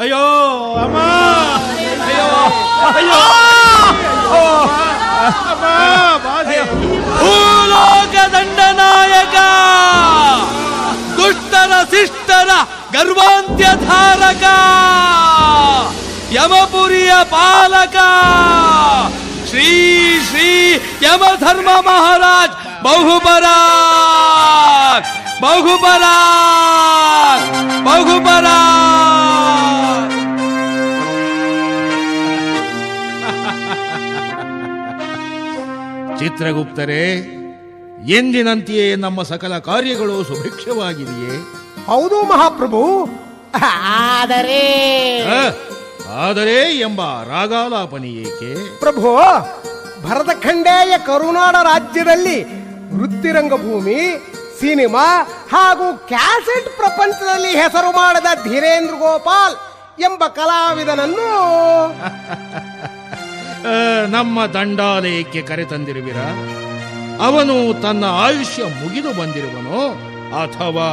ಅಯ್ಯೋ ಅಮ್ಮ ಅಯ್ಯೋ ಅಯ್ಯೋ ಓ, ಅಮ್ಮ ಬಾಧೆ ಭೂಲೋಕ ದಂಡನಾಯಕ ದುಷ್ಟರ ಶಿಷ್ಟರ ಗರ್ವಾಂತ್ಯಧಾರಕ ಯಮಪುರಿಯ ಪಾಲಕ ಶ್ರೀ ಶ್ರೀ ಯಮಧರ್ಮ ಮಹಾರಾಜ್ ಬಹುಪರಾಕ್ ಬಹುಪರಾಕ್ ಬಹುಪರಾಕ್ ಚಿತ್ರಗುಪ್ತರೇ ಎಂದಿನಂತೆಯೇ ನಮ್ಮ ಸಕಲ ಕಾರ್ಯಗಳು ಸುಭಿಕ್ಷವಾಗಿದೆಯೇ ಹೌದು ಮಹಾಪ್ರಭು ಆದರೆ ಆ, ಆದರೆ ಎಂಬ ರಾಗಾಲಾಪನೆ ಏಕೆ ಪ್ರಭು ಭರತಖಂಡೇಯ ಕರುನಾಡ ರಾಜ್ಯದಲ್ಲಿ ವೃತ್ತಿರಂಗಭೂಮಿ ಸಿನಿಮಾ ಹಾಗೂ ಕ್ಯಾಸೆಟ್ ಪ್ರಪಂಚದಲ್ಲಿ ಹೆಸರು ಮಾಡಿದ ಧೀರೇಂದ್ರ ಗೋಪಾಲ್ ಎಂಬ ಕಲಾವಿದನನ್ನು ಆ, ನಮ್ಮ ದಂಡಾಲಯಕ್ಕೆ ಕರೆತಂದಿರುವಿರ ಅವನು ತನ್ನ ಆಯುಷ್ಯ ಮುಗಿದು ಬಂದಿರುವನೋ ಅಥವಾ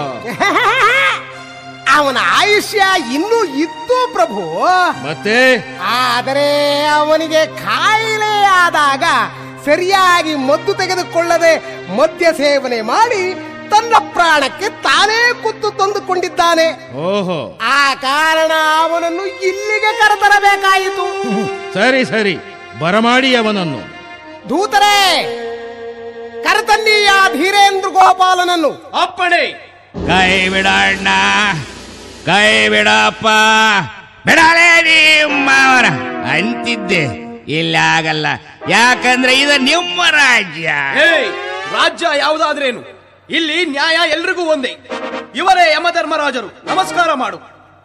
ಅವನ ಆಯುಷ್ಯ ಇನ್ನೂ ಇತ್ತು ಪ್ರಭು ಮತ್ತೆ ಆದರೆ ಅವನಿಗೆ ಕಾಯಿಲೆಯಾದಾಗ ಸರಿಯಾಗಿ ಮದ್ದು ತೆಗೆದುಕೊಳ್ಳದೆ ಮದ್ಯ ಸೇವನೆ ಮಾಡಿ ತನ್ನ ಪ್ರಾಣಕ್ಕೆ ತಾನೇ ಕುತ್ತು ತಂದುಕೊಂಡಿದ್ದಾನೆ ಓಹೋ ಆ ಕಾರಣ ಅವನನ್ನು ಇಲ್ಲಿಗೆ ಕರೆತರಬೇಕಾಯಿತು ಸರಿ ಸರಿ ಬರಮಾಡಿ ಅವನನ್ನು ದೂತರೇ ಕರೆತನ್ನಿಯ ಧೀರೇಂದ್ರ ಗೋಪಾಲನನ್ನು ಅಪ್ಪಣೆ ಕೈ ಬಿಡಣ್ಣ ಕೈ ಬಿಡಪ್ಪ ಬಿಡಲೇ ನಿಮ್ಮವರ ಅಂತಿದ್ದೆ ಇಲ್ಲ ಆಗಲ್ಲ ಯಾಕಂದ್ರೆ ಇದು ನಿಮ್ಮ ರಾಜ್ಯ ಏಯ್ ರಾಜ್ಯ ಯಾವುದಾದ್ರೇನು ಇಲ್ಲಿ ನ್ಯಾಯ ಎಲ್ರಿಗೂ ಒಂದೇ ಇವರೇ ಯಮಧರ್ಮರಾಜರು ನಮಸ್ಕಾರ ಮಾಡು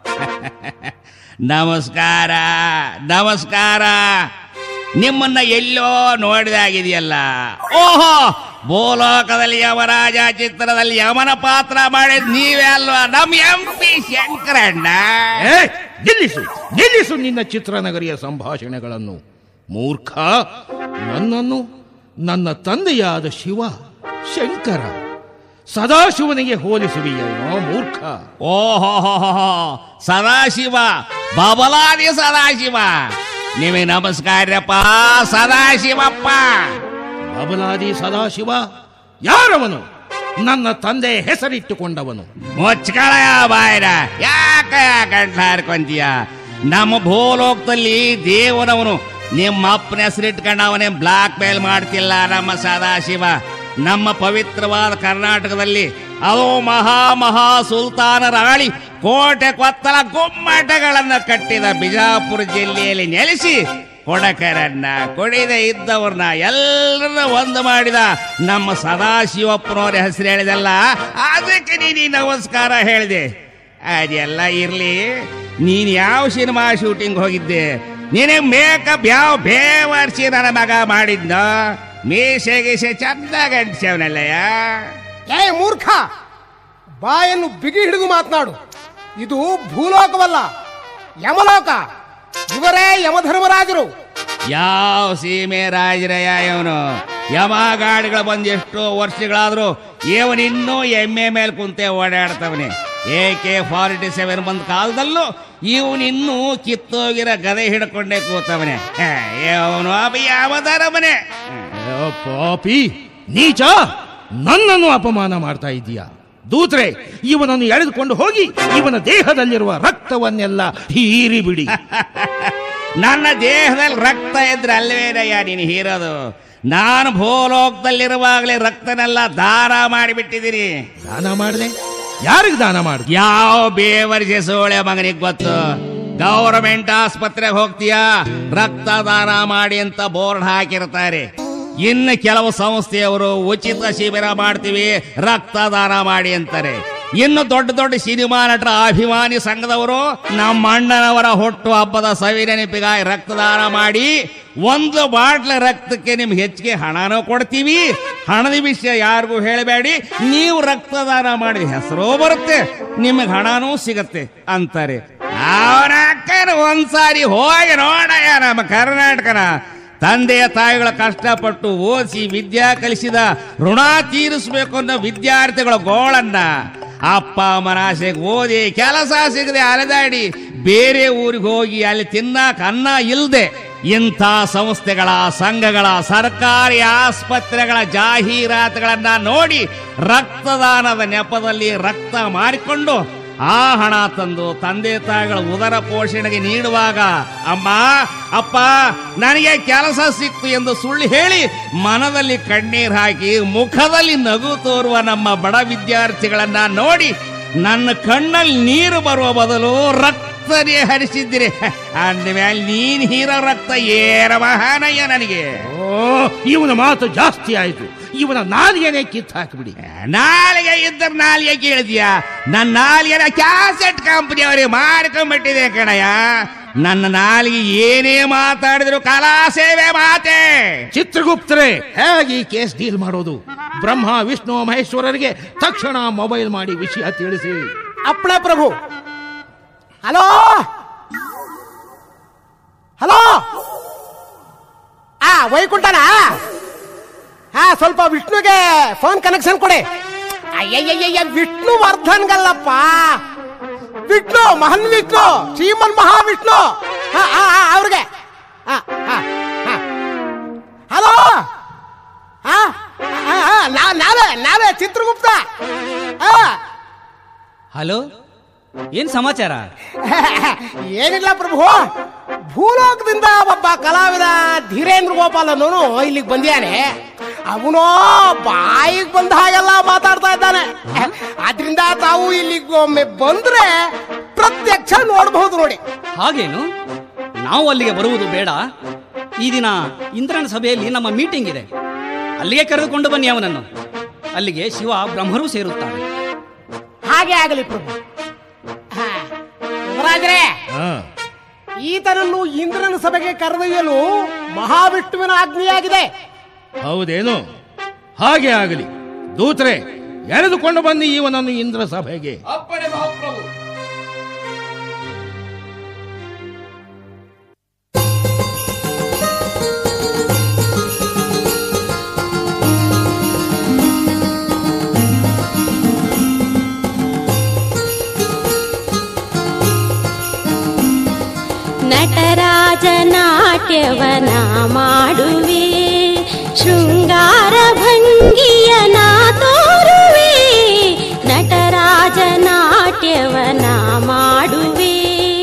ನಮಸ್ಕಾರ ನಮಸ್ಕಾರ ನಿಮ್ಮನ್ನ ಎಲ್ಲೋ ನೋಡಿದಾಗಿದೆಯಲ್ಲ ಓಹೋ ಭೂಲೋಕದಲ್ಲಿ ಯಮರಾಜ ಚಿತ್ರದಲ್ಲಿ ಯಮನ ಪಾತ್ರ ಮಾಡಿದ್ ನೀವೇ ಅಲ್ವಾ ನಮ್ ಎಂ ಪಿ ಶಂಕರಣ್ಣ ಏ ನಿಲ್ಲಿಸು ನಿಲ್ಲಿಸು ನಿನ್ನ ಚಿತ್ರನಗರಿಯ ಸಂಭಾಷಣೆಗಳನ್ನು ಮೂರ್ಖ ನನ್ನನ್ನು ನನ್ನ ತಂದೆಯಾದ ಶಿವ ಶಂಕರ ಸದಾಶಿವನಿಗೆ ಹೋಲಿಸುವಿಯೇನೋ ಮೂರ್ಖ ಓಹೋ ಸದಾಶಿವ ಬಬಲಾದಿ ಸದಾಶಿವ ನಿಮಗೆ ನಮಸ್ಕಾರಪ್ಪ ಸದಾಶಿವಪ್ಪ ಬಬಲಾದಿ ಸದಾಶಿವ ಯಾರವನು ನನ್ನ ತಂದೆ ಹೆಸರಿಟ್ಟುಕೊಂಡವನು ಮುಚ್ಕಳಯ ಬಾಯ್ರ ಯಾಕ ಯಾಕಂತ ಹಾರ್ಕೊಂತೀಯ ನಮ್ಮ ಭೂಲೋಕದಲ್ಲಿ ದೇವನವನು ನಿಮ್ಮ ಅಪ್ಪನ ಹೆಸರಿಟ್ಕೊಂಡು ಅವನೇ ಬ್ಲಾಕ್ ಮೇಲ್ ಮಾಡ್ತಿಲ್ಲ ನಮ್ಮ ಸದಾಶಿವ ನಮ್ಮ ಪವಿತ್ರವಾದ ಕರ್ನಾಟಕದಲ್ಲಿ ಅದು ಮಹಾ ಮಹಾ ಸುಲ್ತಾನ ರಾಳಿ ಕೋಟೆ ಕೊತ್ತಲ ಗುಮ್ಮಟಗಳನ್ನು ಕಟ್ಟಿದ ಬಿಜಾಪುರ ಜಿಲ್ಲೆಯಲ್ಲಿ ನೆಲೆಸಿ ಕೊಡಕರನ್ನ ಕೊಡಿದ ಇದ್ದವ್ರನ್ನ ಎಲ್ಲರನ್ನ ಒಂದು ಮಾಡಿದ ನಮ್ಮ ಸದಾಶಿವಪ್ಪನವ್ರ ಹೆಸರು ಹೇಳಿದಲ್ಲ ಅದಕ್ಕೆ ನೀನು ಈ ನಮಸ್ಕಾರ ಹೇಳಿದೆ ಅದೆಲ್ಲ ಇರ್ಲಿ ನೀನ್ ಯಾವ ಸಿನಿಮಾ ಶೂಟಿಂಗ್ ಹೋಗಿದ್ದೆ ನೀನೇ ಮೇಕಪ್ ಯಾವ ಬೇವರ್ಸಿ ನನ್ನ ಮಗ ಮಾಡಿದ್ನ ಮೀಸೆ ಗೀಸೆ ಚಂದಾಗ ಅಂಟಿಸವನಲ್ಲಯ್ಯ ಏ ಮೂರ್ಖ ಬಾಯನ್ನು ಬಿಗಿ ಹಿಡಿದು ಮಾತನಾಡು ಇದು ಭೂಲೋಕವಲ್ಲ ಯಮಲೋಕ ಇವರೇ ಯಮಧರ್ಮರಾಜರು ಯಾವ ಸೀಮೆ ರಾಜರಯ್ಯ ಇವನು ಯಮ ಗಾಡಿಗಳು ಬಂದು ಎಷ್ಟೋ ವರ್ಷಗಳಾದ್ರು ಇವನಿನ್ನೂ ಎಮ್ಮೆ ಮೇಲೆ ಕುಂತೆ ಓಡಾಡ್ತವನೆ ಎ ಕೆ ಫಾರ್ಟಿ ಸೆವೆನ್ ಬಂದ ಕಾಲದಲ್ಲೂ ಇವನಿನ್ನೂ ಕಿತ್ತೋಗಿರೋ ಗದೆ ಹಿಡ್ಕೊಂಡೇ ಕೂತವನೆ ಅವನು ಯಾವದಾರ ಮನೆ ಏ, ಪಾಪಿ ನೀಚ ನನ್ನನ್ನು ಅಪಮಾನ ಮಾಡ್ತಾ ಇದ್ದೀಯ ದೂತ್ರೆ ಇವನನ್ನು ಎಳೆದುಕೊಂಡು ಹೋಗಿ ಇವನ ದೇಹದಲ್ಲಿರುವ ರಕ್ತವನ್ನೆಲ್ಲ ಹೀರಿ ಬಿಡಿ ನನ್ನ ದೇಹದಲ್ಲಿ ರಕ್ತ ಇದ್ರೆ ಅಲ್ವೇನಯ್ಯ ನೀನು ಹೀರೋದು ನಾನು ಭೂಲೋಕದಲ್ಲಿರುವಾಗಲೇ ರಕ್ತನೆಲ್ಲ ದಾನ ಮಾಡಿಬಿಟ್ಟಿದ್ದೀನಿ ದಾನ ಮಾಡಿದೆ ಯಾರಿಗೆ ದಾನ ಮಾಡಿದೆ ಯಾವ ಬೇವರ್ಜೆ ಸೋಳೆ ಮಗನಿಗೆ ಗೊತ್ತು ಗೌರ್ಮೆಂಟ್ ಆಸ್ಪತ್ರೆಗೆ ಹೋಗ್ತೀಯಾ ರಕ್ತದಾನ ಮಾಡಿ ಅಂತ ಬೋರ್ಡ್ ಹಾಕಿರ್ತಾರೆ ಇನ್ನು ಕೆಲವು ಸಂಸ್ಥೆಯವರು ಉಚಿತ ಶಿಬಿರ ಮಾಡ್ತೀವಿ ರಕ್ತದಾನ ಮಾಡಿ ಅಂತಾರೆ ಇನ್ನು ದೊಡ್ಡ ದೊಡ್ಡ ಸಿನಿಮಾ ನಟರ ಅಭಿಮಾನಿ ಸಂಘದವರು ನಮ್ಮ ಅಣ್ಣನವರ ಹುಟ್ಟು ಹಬ್ಬದ ಸವಿ ನೆನಪಿಗಾಗಿ ರಕ್ತದಾನ ಮಾಡಿ ಒಂದು ಬಾಟ್ಲ ರಕ್ತಕ್ಕೆ ನಿಮ್ಗೆ ಹೆಚ್ಚಿಗೆ ಹಣನೂ ಕೊಡ್ತೀವಿ ಹಣದ ವಿಷಯ ಯಾರಿಗೂ ಹೇಳಬೇಡಿ ನೀವು ರಕ್ತದಾನ ಮಾಡಿದ ಹೆಸರು ಬರುತ್ತೆ ನಿಮಗೆ ಹಣನೂ ಸಿಗತ್ತೆ ಅಂತಾರೆ ಅವನ ಅಕ್ಕನ ಒಂದ್ಸಾರಿ ಹೋಗಿ ನೋಡಯ್ಯ ನಮ್ಮ ಕರ್ನಾಟಕನ ತಂದೆಯ ತಾಯಿಗಳ ಕಷ್ಟಪಟ್ಟು ಓದಿಸಿ ವಿದ್ಯಾ ಕಲಿಸಿದ ಋಣ ತೀರಿಸಬೇಕು ಅನ್ನೋ ವಿದ್ಯಾರ್ಥಿಗಳ ಗೋಳನ್ನ ಅಪ್ಪ ಅಮ್ಮನ ಆಸೆಗೆ ಓದಿ ಕೆಲಸ ಸಿಗದೆ ಅಲೆದಾಡಿ ಬೇರೆ ಊರಿಗೆ ಹೋಗಿ ಅಲ್ಲಿ ತಿನ್ನಾಕ ಅನ್ನ ಇಲ್ದೆ ಇಂಥ ಸಂಸ್ಥೆಗಳ ಸಂಘಗಳ ಸರ್ಕಾರಿ ಆಸ್ಪತ್ರೆಗಳ ಜಾಹೀರಾತುಗಳನ್ನ ನೋಡಿ ರಕ್ತದಾನದ ನೆಪದಲ್ಲಿ ರಕ್ತ ಮಾರಿಕೊಂಡು ಆ ಹಣ ತಂದು ತಂದೆ ತಾಯಿಗಳ ಉದರ ಪೋಷಣೆಗೆ ನೀಡುವಾಗ ಅಮ್ಮ ಅಪ್ಪ ನನಗೆ ಕೆಲಸ ಸಿಕ್ತು ಎಂದು ಸುಳ್ಳು ಹೇಳಿ ಮನದಲ್ಲಿ ಕಣ್ಣೀರು ಹಾಕಿ ಮುಖದಲ್ಲಿ ನಗು ತೋರುವ ನಮ್ಮ ಬಡ ವಿದ್ಯಾರ್ಥಿಗಳನ್ನ ನೋಡಿ ನನ್ನ ಕಣ್ಣಲ್ಲಿ ನೀರು ಬರುವ ಬದಲು ರಕ್ತನೇ ಹರಿಸಿದ್ದೀರಿ ಅಂದಮೇಲೆ ನೀನ್ ಹೀರೋ ರಕ್ತ ಏರ ಮಹಾನಯ್ಯ ನನಗೆ ಓ ಇವನ ಮಾತು ಜಾಸ್ತಿ ಆಯ್ತು ಇವನ ನಾಲಿಗೆನೆ ಕಿತ್ತು ಹಾಕಿಬಿಡಿ ನಾಲಿಗೆ ಇದ್ದರೆ ನಾಲಿಗೆ ಕೇಳಿದ್ಯಾ ನನ್ನ ನಾಲಿಗೆನ ಕ್ಯಾಸೆಟ್ ಕಂಪನಿ ಅವರಿಗೆ ಮಾರ್ಕೊಂಡ್ಬಿಟ್ಟಿದೆ ಕಣಯ್ಯ ನನ್ನ ನಾಲಿಗೆ ಏನೇ ಮಾತಾಡಿದ್ರು ಕಲಾ ಸೇವೆ ಮಾತೆ ಚಿತ್ರಗುಪ್ತರೇ ಹೇಗೆ ಈ ಕೇಸ್ ಡೀಲ್ ಮಾಡೋದು ಬ್ರಹ್ಮ ವಿಷ್ಣು ಮಹೇಶ್ವರರಿಗೆ ತಕ್ಷಣ ಮೊಬೈಲ್ ಮಾಡಿ ವಿಷಯ ತಿಳಿಸಿ ಅಪ್ಪಣೆ ಪ್ರಭು ಹಲೋ ಹಲೋ ಆ ವೈಕುಂಠನಾ ಹಾ ಸ್ವಲ್ಪ ವಿಷ್ಣುಗೆ ಫೋನ್ ಕನೆಕ್ಷನ್ ಕೊಡಿ ಅಯ್ಯಯ್ಯಯ್ಯ ವಿಷ್ಣು ವರ್ಧನ್ಗಲ್ಲಪ್ಪ ವಿಷ್ಣು ಮಹನ್ ವಿಷ್ಣು ಶ್ರೀಮನ್ ಮಹಾವಿಷ್ಣು ಹಾ ಹಾ ಹಾ ಅವ್ರಿಗೆ ಹಾ ಹಾ ಹಾ ಹಲೋ ಹಾ ಹಾ ಹಾ ನಾ- ನಾವೇ ನಾವೇ ಚಿತ್ರಗುಪ್ತ ಹಾ ಹಲೋ ಏನ್ ಸಮಾಚಾರ ಏನಿಲ್ಲ ಪ್ರಭು ಭೂಲೋಕದಿಂದ ಒಬ್ಬ ಕಲಾವಿದ ಧೀರೇಂದ್ರ ಗೋಪಾಲ್ ಅನ್ನೋನು ಇಲ್ಲಿಗೆ ಬಂದಿಯಾನೆ ಅವನು ಬಾಯಿಗೆ ಬಂದ ಹಾಗೆಲ್ಲ ಮಾತಾಡ್ತಾ ಇದ್ದಾನೆ ಆದ್ರಿಂದ ತಾವು ಇಲ್ಲಿಗೆ ಒಮ್ಮೆ ಬಂದ್ರೆ ಪ್ರತ್ಯಕ್ಷ ನೋಡಬಹುದು ನೋಡಿ ಹಾಗೇನು ನಾವು ಅಲ್ಲಿಗೆ ಬರುವುದು ಬೇಡ ಈ ದಿನ ಇಂದ್ರನ ಸಭೆಯಲ್ಲಿ ನಮ್ಮ ಮೀಟಿಂಗ್ ಇದೆ ಅಲ್ಲಿಗೆ ಕರೆದುಕೊಂಡು ಬನ್ನಿ ಅವನನ್ನು ಅಲ್ಲಿಗೆ ಶಿವ ಬ್ರಹ್ಮರು ಸೇರುತ್ತಾರೆ ಹಾಗೆ ಆಗಲಿ ಪ್ರಭು ಹಾ. ಯುವರಾಜರೇ ಹಾ ಈತನನ್ನು ಇಂದ್ರನ ಸಭೆಗೆ ಕರೆದೊಯ್ಯಲು ಮಹಾವಿಷ್ಣುವಿನ ಆಜ್ಞೆಯಾಗಿದೆ ಹೌದೇನು ಹಾಗೆ ಆಗಲಿ ದೂತ್ರೆ ಎಳೆದುಕೊಂಡು ಬನ್ನಿ ಇವನನ್ನು ಇಂದ್ರ ಸಭೆಗೆ ಅಪ್ಪಣೆ ಮಹಾಪ್ರಭು ನಟರಾಜನಾಟ್ಯವನ ಮಾಡುವೆ ಶೃಂಗಾರ ಭಂಗಿಯನ ತೋರುವೆ ನಟರಾಜನಾಟ್ಯವನ ಮಾಡುವೆ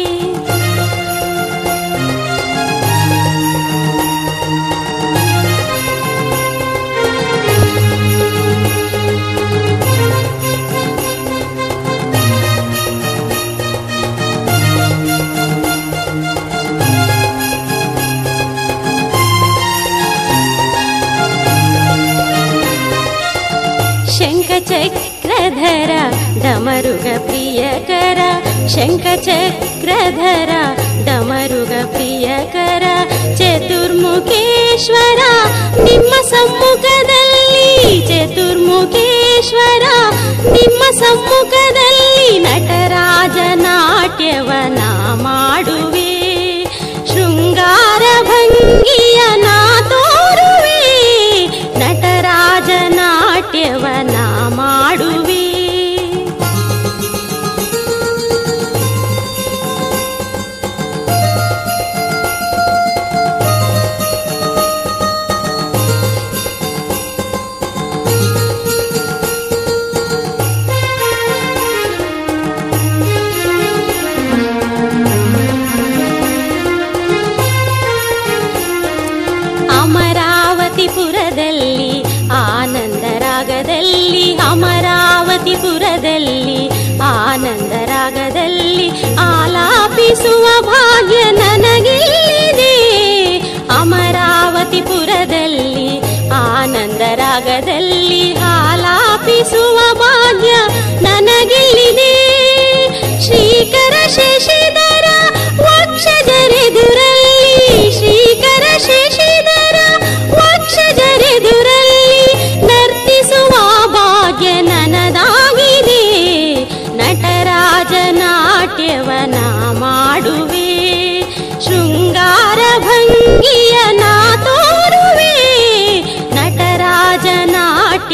ಶಂಖಚಕ್ರಧರ ಡಮರುಗ ಪ್ರಿಯಕರ ಶಂಖಚಕ್ರಧರ ಡಮರುಗ ಪ್ರಿಯಕರ ಚತುರ್ಮುಖೇಶ್ವರ ನಿಮ್ಮ ಸಮ್ಮುಖದಲ್ಲಿ ಚತುರ್ಮುಖೇಶ್ವರ ನಿಮ್ಮ ಸಮ್ಮುಖದಲ್ಲಿ ನಟರಾಜ ನಾಟ್ಯವನ ಮಾಡುವೆ ಶೃಂಗಾರ ಭಂಗಿಯನ ತೋರುವೆ ನಟರಾಜ ನಾಟ್ಯವನ ಮಾಡುವೆ ಅಮರಾವತಿಪುರದಲ್ಲಿ ಆನಂದರಾಗದಲ್ಲಿ ಅಮರಾವತಿಪುರದಲ್ಲಿ ಆನಂದರಾಗದಲ್ಲಿ ಆಲಾಪಿಸುವ ಭಾಗ್ಯ ನನಗಿಲ್ಲಿದೆ ಅಮರಾವತಿಪುರದಲ್ಲಿ ಆನಂದರಾಗದಲ್ಲಿ ಆಲಾಪಿಸುವ ಭಾಗ್ಯ ನನಗಿಲ್ಲಿದೆ ಶ್ರೀಕರ ಶಶಿಧರ ವಕ್ಷಜರೆದುರಲ್ಲಿ ಶ್ರೀಕರ ಶಶಿಧರ ವಕ್ಷಜರೆದುರಲ್ಲಿ ನರ್ತಿಸುವ ಭಾಗ್ಯ ನನದಾಗಿದೆ ನಟರಾಜ ನಾಟ್ಯವನ ಮಾಡುವೆ ಶೃಂಗಾರ ಭಂಗಿಯನ ತೋರುವೆ ನಟರಾಜ ನಾಟ್ಯ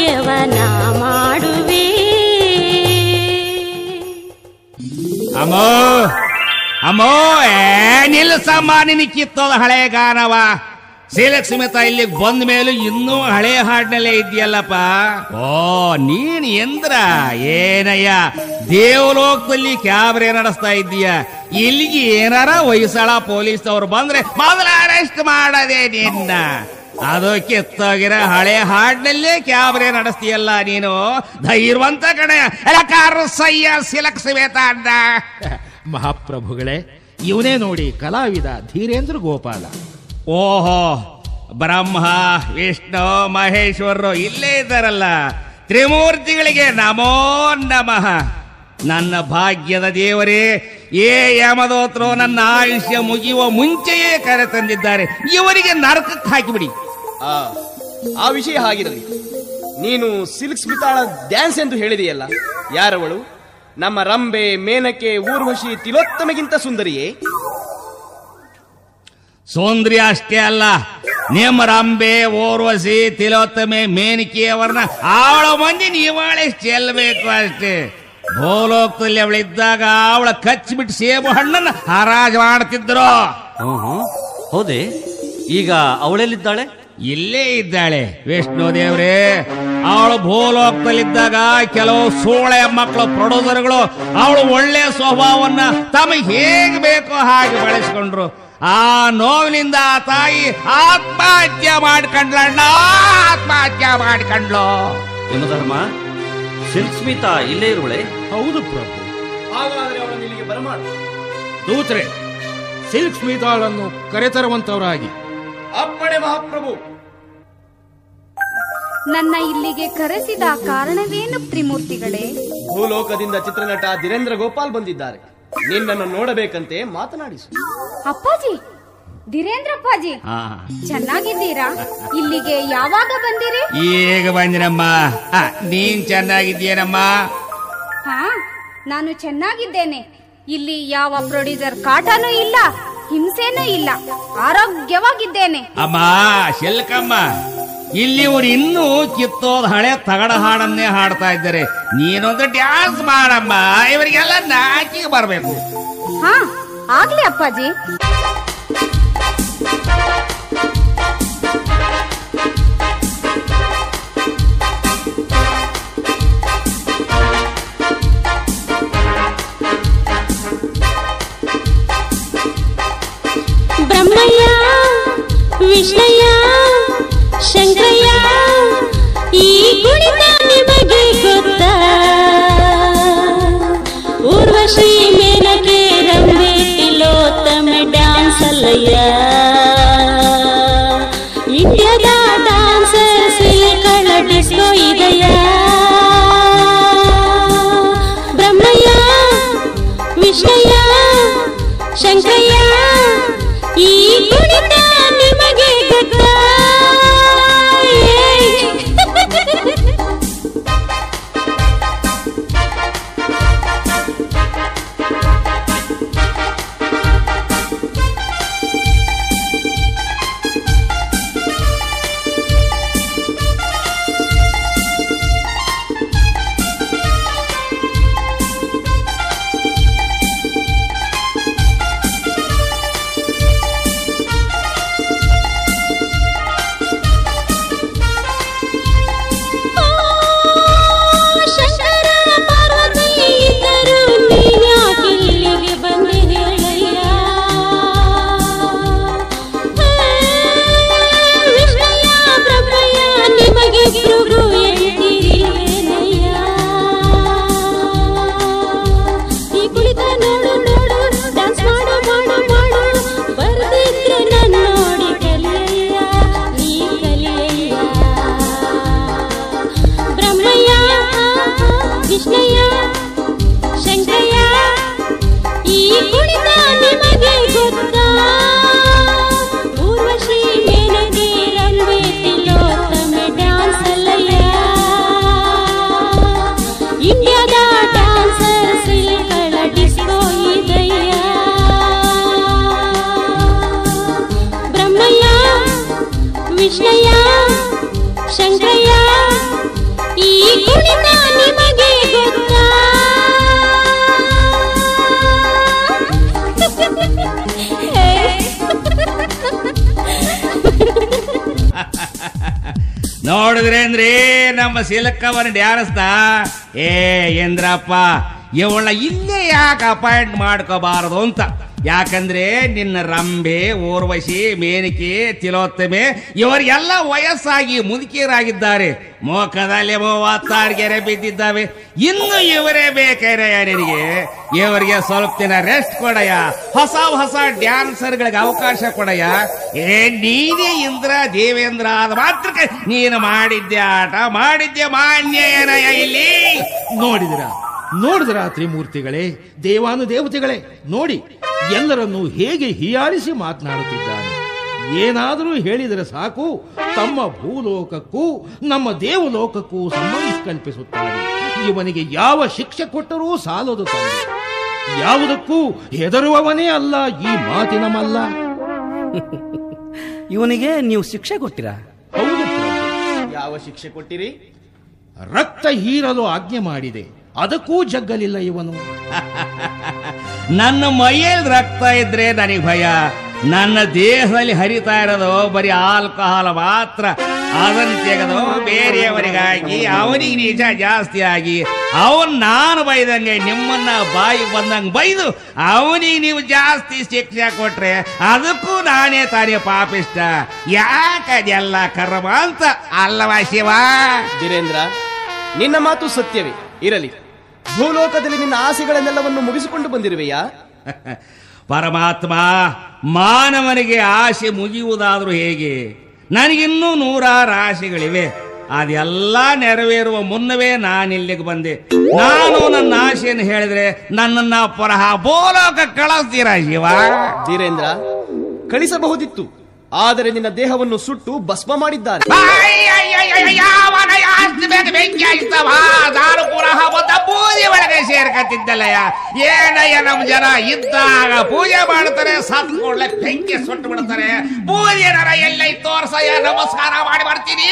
ಅಮ್ಮೋ ಏ ನಿಲ್ಸಮ್ಮ ನಿನ್ನ ಕಿತ್ತೋದ ಹಳೆ ಗಾನವ ಸಿಲಕ್ ಸಮೇತ ಇಲ್ಲಿಗೆ ಬಂದ ಮೇಲೂ ಇನ್ನೂ ಹಳೆ ಹಾಡಿನಲ್ಲೇ ಇದೆಯಲ್ಲಪ್ಪ ಓ ನೀನ್ ಎಂದ್ರ ಏನಯ್ಯ ದೇವಲೋಕದಲ್ಲಿ ಕ್ಯಾಬ್ರೆ ನಡೆಸ್ತಾ ಇದ್ದೀಯ ಇಲ್ಲಿಗೆ ಏನಾರ ಹೊಯ್ಸಳ ಪೊಲೀಸ್ ಅವ್ರು ಬಂದ್ರೆ ಮೊದಲ ಅರೆಸ್ಟ್ ಮಾಡದೆ ನಿನ್ನ ಅದು ಕಿತ್ತೋಗಿರೋ ಹಳೆ ಹಾಡಿನಲ್ಲೇ ಕ್ಯಾಬ್ರೆ ನಡೆಸ್ತೀಯಲ್ಲ ನೀನು ಧೈರ್ಯವಂತ ಕಡೆ ಎಲ್ಲ ಕಾರು ಸಯ್ಯ ಸಿಲಕ್ ಸಮೇತ ಅಂದ ಮಹಾಪ್ರಭುಗಳೇ ಇವನೇ ನೋಡಿ ಕಲಾವಿದ ಧೀರೇಂದ್ರ ಗೋಪಾಲ ಓಹೋ ಬ್ರಹ್ಮ ವಿಷ್ಣು ಮಹೇಶ್ವರರು ಇಲ್ಲೇ ಇದ್ದಾರಲ್ಲ ತ್ರಿಮೂರ್ತಿಗಳಿಗೆ ನಮೋ ನಮಃ ನನ್ನ ಭಾಗ್ಯದ ದೇವರೇ ಏ ಯಮದೋತ್ರು ನನ್ನ ಆಯುಷ್ಯ ಮುಗಿಯುವ ಮುಂಚೆಯೇ ಕರೆ ತಂದಿದ್ದಾರೆ ಇವರಿಗೆ ನರಕಕ್ಕೆ ಹಾಕಿಬಿಡಿ ಆ ಆ ವಿಷಯ ಹಾಗಿರಲಿ ನೀನು ಸಿಲ್ಕ್ ಸ್ಮಿತಾಳ ಡ್ಯಾನ್ಸ್ ಎಂದು ಹೇಳಿದೆಯಲ್ಲ ಯಾರವಳು ನಮ್ಮ ರಂಬೆ ಮೇನಕೆ ಊರ್ವಶಿ ತಿಲೋತ್ತಮಗಿಂತ ಸುಂದರಿಯೇ ಸೌಂದರ್ಯ ಅಷ್ಟೇ ಅಲ್ಲ ನಿಮ್ಮ ರಂಬೆ ಓರ್ವಸಿ ತಿಲೋತ್ತಮೆ ಮೇನಿಕೆಯವರನ್ನ ಅವಳ ಮಂದಿ ನೀವಾಳೆ ಚೆಲ್ಲಬೇಕು ಅಷ್ಟೇ ಭೂಲೋಕದಲ್ಲಿ ಅವಳಿದ್ದಾಗ ಅವಳ ಕಚ್ಚಿಬಿಟ್ಟು ಸೇಬು ಹಣ್ಣನ್ನ ಹರಾಜು ಮಾಡ್ತಿದ್ರು ಹೌದೇ ಈಗ ಅವಳೆಲ್ಲಿದ್ದಾಳೆ ಇಲ್ಲೇ ಇದ್ದಾಳೆ ವಿಷ್ಣು ದೇವ್ರೇ ಅವಳು ಭೂಲೋಕದಲ್ಲಿದ್ದಾಗ ಕೆಲವು ಸೋಳೆ ಮಕ್ಕಳು ಪ್ರೊಡ್ಯೂಸರ್ಗಳು ಅವಳು ಒಳ್ಳೆ ಸ್ವಭಾವವನ್ನ ತಮಗೆ ಹೇಗೆ ಬೇಕೋ ಹಾಗೆ ಬಳಸ್ಕೊಂಡ್ರು ಆ ನೋವಿನಿಂದ ಆ ತಾಯಿ ಆತ್ಮಹತ್ಯೆ ಮಾಡ್ಕೊಂಡ್ಲಣ್ಣ ಆತ್ಮಹತ್ಯೆ ಮಾಡ್ಕೊಂಡ್ಲು ಯಮಧರ್ಮ ಸಿಲ್ಕ್ ಸ್ಮಿತಾ ಇಲ್ಲೇ ಇರುವಳೆ ಹೌದು ಪ್ರಭು ಹಾಗಾದ್ರೆ ಅವಳನ್ನು ಇಲ್ಲಿಗೆ ಬರಮಾಡು ದೂತ್ರೆ ಸಿಲ್ಕ್ ಸ್ಮಿತಾಳನ್ನು ಕರೆತರುವಂತವರಾಗಿ ಅಪ್ಪಣೆ ಮಹಾಪ್ರಭು ನನ್ನ ಇಲ್ಲಿಗೆ ಕರೆಸಿದ ಕಾರಣವೇನು ತ್ರಿಮೂರ್ತಿಗಳೇ ಭೂಲೋಕದಿಂದ ಚಿತ್ರನಟ ಧೀರೇಂದ್ರ ಗೋಪಾಲ್ ಬಂದಿದ್ದಾರೆ ನಿನ್ನನ್ನು ನೋಡಬೇಕಂತೆ ಮಾತನಾಡಿಸು ಅಪ್ಪಾಜಿ ಧೀರೇಂದ್ರಪ್ಪಾಜಿ ಹಾ ಚೆನ್ನಾಗಿದ್ದೀರಾ ಇಲ್ಲಿಗೆ ಯಾವಾಗ ಬಂದಿರಿ ಈಗ ಬಂದಿರಮ್ಮ ಆ, ನೀನ್ ಚೆನ್ನಾಗಿದ್ದೀಯನಮ್ಮ ಹಾ ನಾನು ಚೆನ್ನಾಗಿದ್ದೇನೆ ಇಲ್ಲಿ ಯಾವ ಪ್ರೊಡ್ಯೂಸರ್ ಕಾಟನೂ ಇಲ್ಲ ಹಿಂಸೆನೂ ಇಲ್ಲ ಆರೋಗ್ಯವಾಗಿದ್ದೇನೆ ಅಮ್ಮ ಶೆಲ್ಕಮ್ಮ ಇಲ್ಲಿ ಇವ್ರು ಇನ್ನೂ ಕಿತ್ತೋದ್ ಹಳೆ ತಗಡ ಹಾಡನ್ನೇ ಹಾಡ್ತಾ ಇದ್ದಾರೆ ನೀನೊಂದು ಡ್ಯಾನ್ಸ್ ಮಾಡಮ್ಮ ಇವರಿಗೆಲ್ಲ ನಾಚಿಗೆ ಬರ್ಬೇಕು ಹಾ ಆಗ್ಲಿ ಅಪ್ಪಾಜಿ ಬ್ರಹ್ಮಯ್ಯ ವಿಷ್ಣಯ್ಯ ಶಂಕರಯ್ಯ ಈ ಕುಣಿತ ನಿಮಗೆ ಗೊತ್ತಾ ಊರ್ವಶಿ ಮೇನಕೆ ರಂಬೆ ತಿಲೋತ್ತಮ ಡ್ಯಾನ್ಸ್ ಅಲ್ಲಯ್ಯ ಇಂಡಿಯಾದ ಡಾನ್ಸರ್ಸ್ ಕಳ ಡಿಸ್ಕೋ ಇದೆಯ ಬ್ರಹ್ಮಯ್ಯ ವಿಷ್ಣಯ್ಯ ಶಂಕರಯ್ಯ ಈ ಕುಣಿತ ನಿಮಗೆ ಗೊತ್ತಾ ಶಂಕರ ಪಾರ್ವತಿ ಇದ್ದರು ನೀನ್ಯಾಕಿಲ್ಲಿಗೆ ಬಂದೆ ಹೇಳಯ್ಯ ವಿಷ್ಣಯ್ಯ ಬ್ರಹ್ಮಯ್ಯ ನಿಮಗೆ ಭೃಗು ಹೇಳ್ತೀರೇನಯ್ಯ ಈ ಕುಳಿತ ನೋಡು ನೋಡು ಡ್ಯಾನ್ಸ್ ಮಾಡು ಮಾಡು ಮಾಡು ಬರ್ದಿದ್ರೆ ನನ್ನ ನೋಡಿ ಕಲಿಯಯ್ಯ ನೀ ಕಲಿಯಯ್ಯ ಬ್ರಹ್ಮಯ್ಯ ವಿಷ್ಣಯ್ಯ ಶಂಕರಯ್ಯ ಈ ಕುಣಿತ ನಿಮಗೆ ಗೊತ್ತಾ ಊರ್ವಶಿ ಮೇನಕೆ ರಂಬೆ ತಿಲೋತ್ತಮ ಡ್ಯಾನ್ಸ್ ಅಲ್ಲಯ್ಯ ಇಂಡಿಯಾದ ಡಾನ್ಸರ್ಸ್ ಕಳ ಡಿಸ್ಕೋ ಇದಯ್ಯ ಬ್ರಹ್ಮಯ್ಯ ವಿಷ್ಣಯ್ಯ ಶಂಕರಯ್ಯ ಈ ಕುಣಿತ ನಿಮಗೆ ಗೊತ್ತಾ ನೋಡಿದ್ರೇನ್ರಿ ನಮ್ಮ ಸಿಲಕ್ಕವನ ಡ್ಯಾರಸ್ದ ಏ ಇಂದ್ರಪ್ಪ ಇವಳ ಇಲ್ಲೇ ಯಾಕೆ ಅಪಾಯಿಂಟ್ ಮಾಡ್ಕೋಬಾರದು ಅಂತ ಯಾಕಂದ್ರೆ ನಿನ್ನ ರಂಬೆ ಊರ್ವಶಿ ಮೇನಿಕೆ ತಿಲೋತ್ತಮೆ ಇವರಿಗೆಲ್ಲ ವಯಸ್ಸಾಗಿ ಮುದುಕಿಯರಾಗಿದ್ದಾರೆ ಮೋಕದಲ್ಲಿ ಮೂವತ್ತಾರ್ಗೆರೆ ಬಿದ್ದಿದ್ದಾವೆ ಇನ್ನು ಇವರೇ ಬೇಕಾರೆ ನಿನಗೆ ಇವರಿಗೆ ಸ್ವಲ್ಪ ದಿನ ರೆಸ್ಟ್ ಕೊಡಯ್ಯ ಹೊಸ ಹೊಸ ಡ್ಯಾನ್ಸರ್ಗಳಿಗೆ ಅವಕಾಶ ಕೊಡಯ್ಯ ಏ ನೀನೇ ಇಂದ್ರ ದೇವೇಂದ್ರ ಆದ ಮಾತ್ರಕ್ಕೆ ನೀನು ಮಾಡಿದ್ದೆ ಆಟ ಮಾಡಿದ್ದೆ ಮಾನ್ಯ ಏನಯ್ಯ ಇಲ್ಲಿ ನೋಡಿದಿರ ನೋಡಿದ್ರ ತ್ರಿಮೂರ್ತಿಗಳೇ ದೇವಾನು ದೇವತೆಗಳೇ ನೋಡಿ ಎಲ್ಲರನ್ನೂ ಹೇಗೆ ಹೀಯಾಳಿಸಿ ಮಾತನಾಡುತ್ತಿದ್ದಾನೆ ಏನಾದರೂ ಹೇಳಿದರೆ ಸಾಕು ತಮ್ಮ ಭೂಲೋಕಕ್ಕೂ ನಮ್ಮ ದೇವಲೋಕಕ್ಕೂ ಸಂಬಂಧ ಕಲ್ಪಿಸುತ್ತಾನೆ ಇವನಿಗೆ ಯಾವ ಶಿಕ್ಷೆ ಕೊಟ್ಟರೂ ಸಾಲದು ತಂದೆ ಯಾವುದಕ್ಕೂ ಹೆದರುವವನೇ ಅಲ್ಲ ಈ ಮಾತಿನ ಮಲ್ಲ ಇವನಿಗೆ ನೀವು ಶಿಕ್ಷೆ ಕೊಟ್ಟಿರಾ ಹೌದು ಪ್ರಭು ಯಾವ ಶಿಕ್ಷೆ ಕೊಟ್ಟಿರಿ ರಕ್ತ ಹೀರಲು ಆಜ್ಞೆ ಮಾಡಿದೆ ಅದಕ್ಕೂ ಜಗ್ಗಲಿಲ್ಲ ಇವನು ನನ್ನ ಮೈಯಲ್ಲಿ ರಕ್ತ ಇದ್ರೆ ನನಗೆ ಭಯ ನನ್ನ ದೇಹದಲ್ಲಿ ಹರಿತಾ ಇರೋದು ಬರೀ ಆಲ್ಕೋಹಾಲ್ ಮಾತ್ರ ಅದನ್ನು ತೆಗೆದು ಬೇರೆಯವರಿಗಾಗಿ ಅವನಿಗೆ ನಿಜ ಜಾಸ್ತಿ ಆಗಿ ಅವನ್ ನಾನು ಬೈದಂಗೆ ನಿಮ್ಮನ್ನ ಬಾಯಿ ಬಂದಂಗೆ ಬೈದು ಅವನಿಗೆ ನೀವು ಜಾಸ್ತಿ ಶಿಕ್ಷೆ ಕೊಟ್ರೆ ಅದಕ್ಕೂ ನಾನೇ ತಾನೇ ಪಾಪಿಷ್ಟ ಯಾಕದೆಲ್ಲ ಕರ್ಮ ಅಂತ ಅಲ್ಲವಾ ಶಿವ ಧೀರೇಂದ್ರ ನಿನ್ನ ಮಾತು ಸತ್ಯವೇ ಇರಲಿ ಭೂಲೋಕದಲ್ಲಿ ನಿನ್ನ ಆಸೆಗಳನ್ನೆಲ್ಲವನ್ನು ಮುಗಿಸಿಕೊಂಡು ಬಂದಿರುವೆಯಾ ಪರಮಾತ್ಮ ಮಾನವನಿಗೆ ಆಸೆ ಮುಗಿಯುವುದಾದ್ರೂ ಹೇಗೆ ನನಗಿನ್ನೂ ನೂರಾರು ಆಸೆಗಳಿವೆ ಅದೆಲ್ಲ ನೆರವೇರುವ ಮುನ್ನವೇ ನಾನಿಲ್ಲಿಗೆ ಬಂದೆ ನಾನು ನನ್ನ ಆಸೆಯನ್ನು ಹೇಳಿದ್ರೆ ನನ್ನನ್ನ ಪರಹ ಬೋಲೋಕ ಕಳಿಸ್ತೀರಾ ಶಿವ ಧೀರೇಂದ್ರ ಕಳಿಸಬಹುದಿತ್ತು ಆದರೆ ನಿನ್ನ ದೇಹವನ್ನು ಸುಟ್ಟು ಭಸ್ಮ ಮಾಡಿದ್ದಾರೆ ಯಾವನ ಆಸ್ತಿ ಮೇಲೆ ಬೆಂಕಿ ಹಾಕ್ತಾವ ನಾನು ಪುನಃ ಬಂದ ಪೂಜೆ ಒಳಗೆ ಸೇರ್ಕತ್ತಿದ್ದಲ್ಲಯ್ಯ ಏನಯ್ಯ ನಮ್ ಜನ ಇದ್ದಾಗ ಪೂಜೆ ಮಾಡ್ತಾರೆ ಸತ್ ಕೂಡಲೇ ಬೆಂಕಿ ಸುಟ್ಟು ಬಿಡ್ತಾರೆ ಪೂಜೆ ನರ ಎಲ್ಲ ತೋರ್ಸಯ್ಯ ನಮಸ್ಕಾರ ಮಾಡಿ ಬರ್ತೀನಿ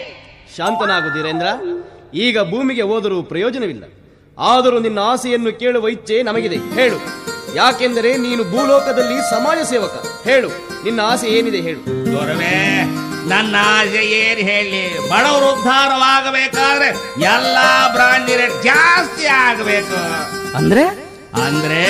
ಶಾಂತನಾಗು ಧೀರೇಂದ್ರ ಈಗ ಭೂಮಿಗೆ ಹೋದರೂ ಪ್ರಯೋಜನವಿಲ್ಲ ಆದರೂ ನಿನ್ನ ಆಸೆಯನ್ನು ಕೇಳುವ ಇಚ್ಛೆ ನಮಗಿದೆ ಹೇಳು ಯಾಕೆಂದರೆ ನೀನು ಭೂಲೋಕದಲ್ಲಿ ಸಮಾಜ ಸೇವಕ ಹೇಳು ನಿನ್ನ ಆಸೆ ಏನಿದೆ ಹೇಳು ಗುರುವೇ ನನ್ನ ಆಸೆ ಏನ್ ಹೇಳಿ ಬಡವರು ಉದ್ಧಾರವಾಗಬೇಕಾದ್ರೆ ಎಲ್ಲಾ ಬ್ರಾಂಡಿ ರೇಟ್ ಜಾಸ್ತಿ ಆಗಬೇಕು ಅಂದ್ರೆ ಅಂದ್ರೆ